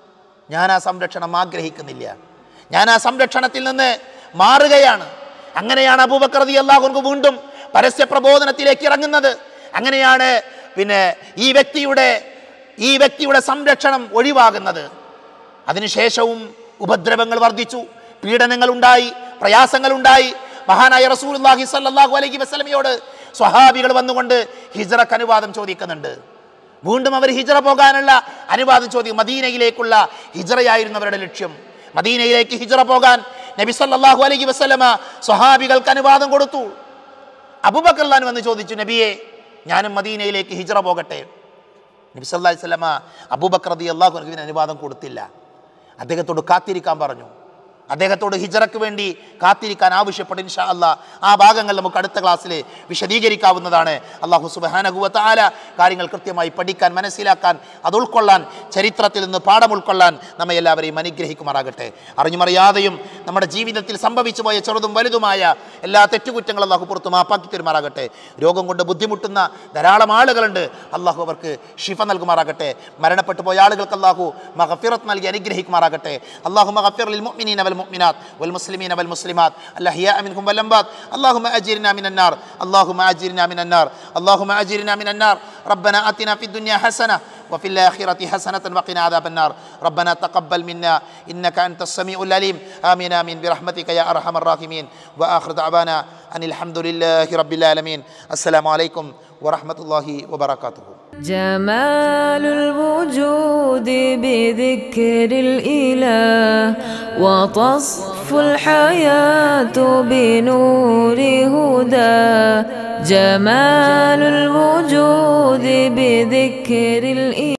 ഞാൻ ആ സംരക്ഷണം ആഗ്രഹിക്കുന്നില്ല ഞാൻ ആ സംരക്ഷണത്തിൽ നിന്ന് മാറുകയാണ് അങ്ങനെയാണ് അബൂബക്കർ റതി അള്ളാഹുർക്ക് വീണ്ടും പരസ്യ പ്രബോധനത്തിലേക്ക് ഇറങ്ങുന്നത് അങ്ങനെയാണ് പിന്നെ ഈ വ്യക്തിയുടെ ഈ വ്യക്തിയുടെ സംരക്ഷണം ഒഴിവാകുന്നത് അതിനുശേഷവും ഉപദ്രവങ്ങൾ വർദ്ധിച്ചു പീഡനങ്ങൾ ഉണ്ടായി പ്രയാസങ്ങൾ ഉണ്ടായി മഹാനായ റസൂലുള്ളാഹി സ്വല്ലല്ലാഹു അലൈഹി വസല്ലമയോട് സ്വഹാബികൾ വന്നുകൊണ്ട് ഹിജ്റക്ക് അനുവാദം ചോദിക്കുന്നുണ്ട് വീണ്ടും അവർ ഹിജ്റ പോകാനുള്ള അനുവാദം ചോദിക്കും മദീനയിലേക്കുള്ള ഹിജ്റയായിരുന്നു അവരുടെ ലക്ഷ്യം മദീനയിലേക്ക് ഹിജ്റ പോകാൻ നബി സല്ലല്ലാഹു അലൈഹി വസല്ലമ സ്വഹാബികൾക്ക് അനുവാദം കൊടുത്തു അബൂബക്കർലാൻ വന്ന് ചോദിച്ചു നബിയെ ഞാനും മദീനയിലേക്ക് ഹിജ്റ പോകട്ടെ നബി സല്ലല്ലാഹു അലൈഹി വസല്ലമ അബൂബക്കർ റതി അള്ളാഹു ഇതിന് അനുവാദം കൊടുത്തില്ല അദ്ദേഹത്തോട് കാത്തിരിക്കാൻ പറഞ്ഞു അദ്ദേഹത്തോട് ഹിജറക്ക് വേണ്ടി കാത്തിരിക്കാൻ ആവശ്യപ്പെട്ട ഇൻഷാ അല്ലാ ആ ഭാഗങ്ങൾ നമുക്ക് അടുത്ത ക്ലാസ്സിൽ വിശദീകരിക്കാവുന്നതാണ് അള്ളാഹു സുബാനഹുവത്ത ആല കാര്യങ്ങൾ കൃത്യമായി പഠിക്കാൻ മനസ്സിലാക്കാൻ അത് ഉൾക്കൊള്ളാൻ ചരിത്രത്തിൽ നിന്ന് പാഠം ഉൾക്കൊള്ളാൻ നമ്മെ എല്ലാവരെയും അനുഗ്രഹിക്കുമാറാകട്ടെ അറിഞ്ഞുമറിയാതെയും നമ്മുടെ ജീവിതത്തിൽ സംഭവിച്ചു പോയ ചെറുതും വലുതുമായ എല്ലാ തെറ്റുകുറ്റങ്ങളും അള്ളാഹു പുറത്ത് മാപ്പാക്കി തരുമാറാകട്ടെ രോഗം കൊണ്ട് ബുദ്ധിമുട്ടുന്ന ധാരാളം ആളുകളുണ്ട് അള്ളാഹു അവർക്ക് ഷിഫ നൽകുമാറാകട്ടെ മരണപ്പെട്ടു പോയ ആളുകൾക്ക് അള്ളാഹു മഹഫിറത്ത് നൽകി അനുഗ്രഹിക്കുമാറാകട്ടെ അള്ളാഹു മഹഫിർ المؤمنين والمؤمنات والمسلمين والمسلمات الأحياء منهم والأموات اللهم أجرنا من النار اللهم أجرنا من النار اللهم أجرنا من النار ربنا آتنا في الدنيا حسنة وفي الآخرة حسنة وقنا عذاب النار ربنا تقبل منا إنك أنت السميع العليم آمين آمين برحمتك يا أرحم الراحمين وآخر دعوانا أن الحمد لله رب العالمين السلام عليكم ورحمة الله وبركاته جمال الوجود بذكر الإله وتصف الحياة بنور هدى جمال الوجود بذكر الإله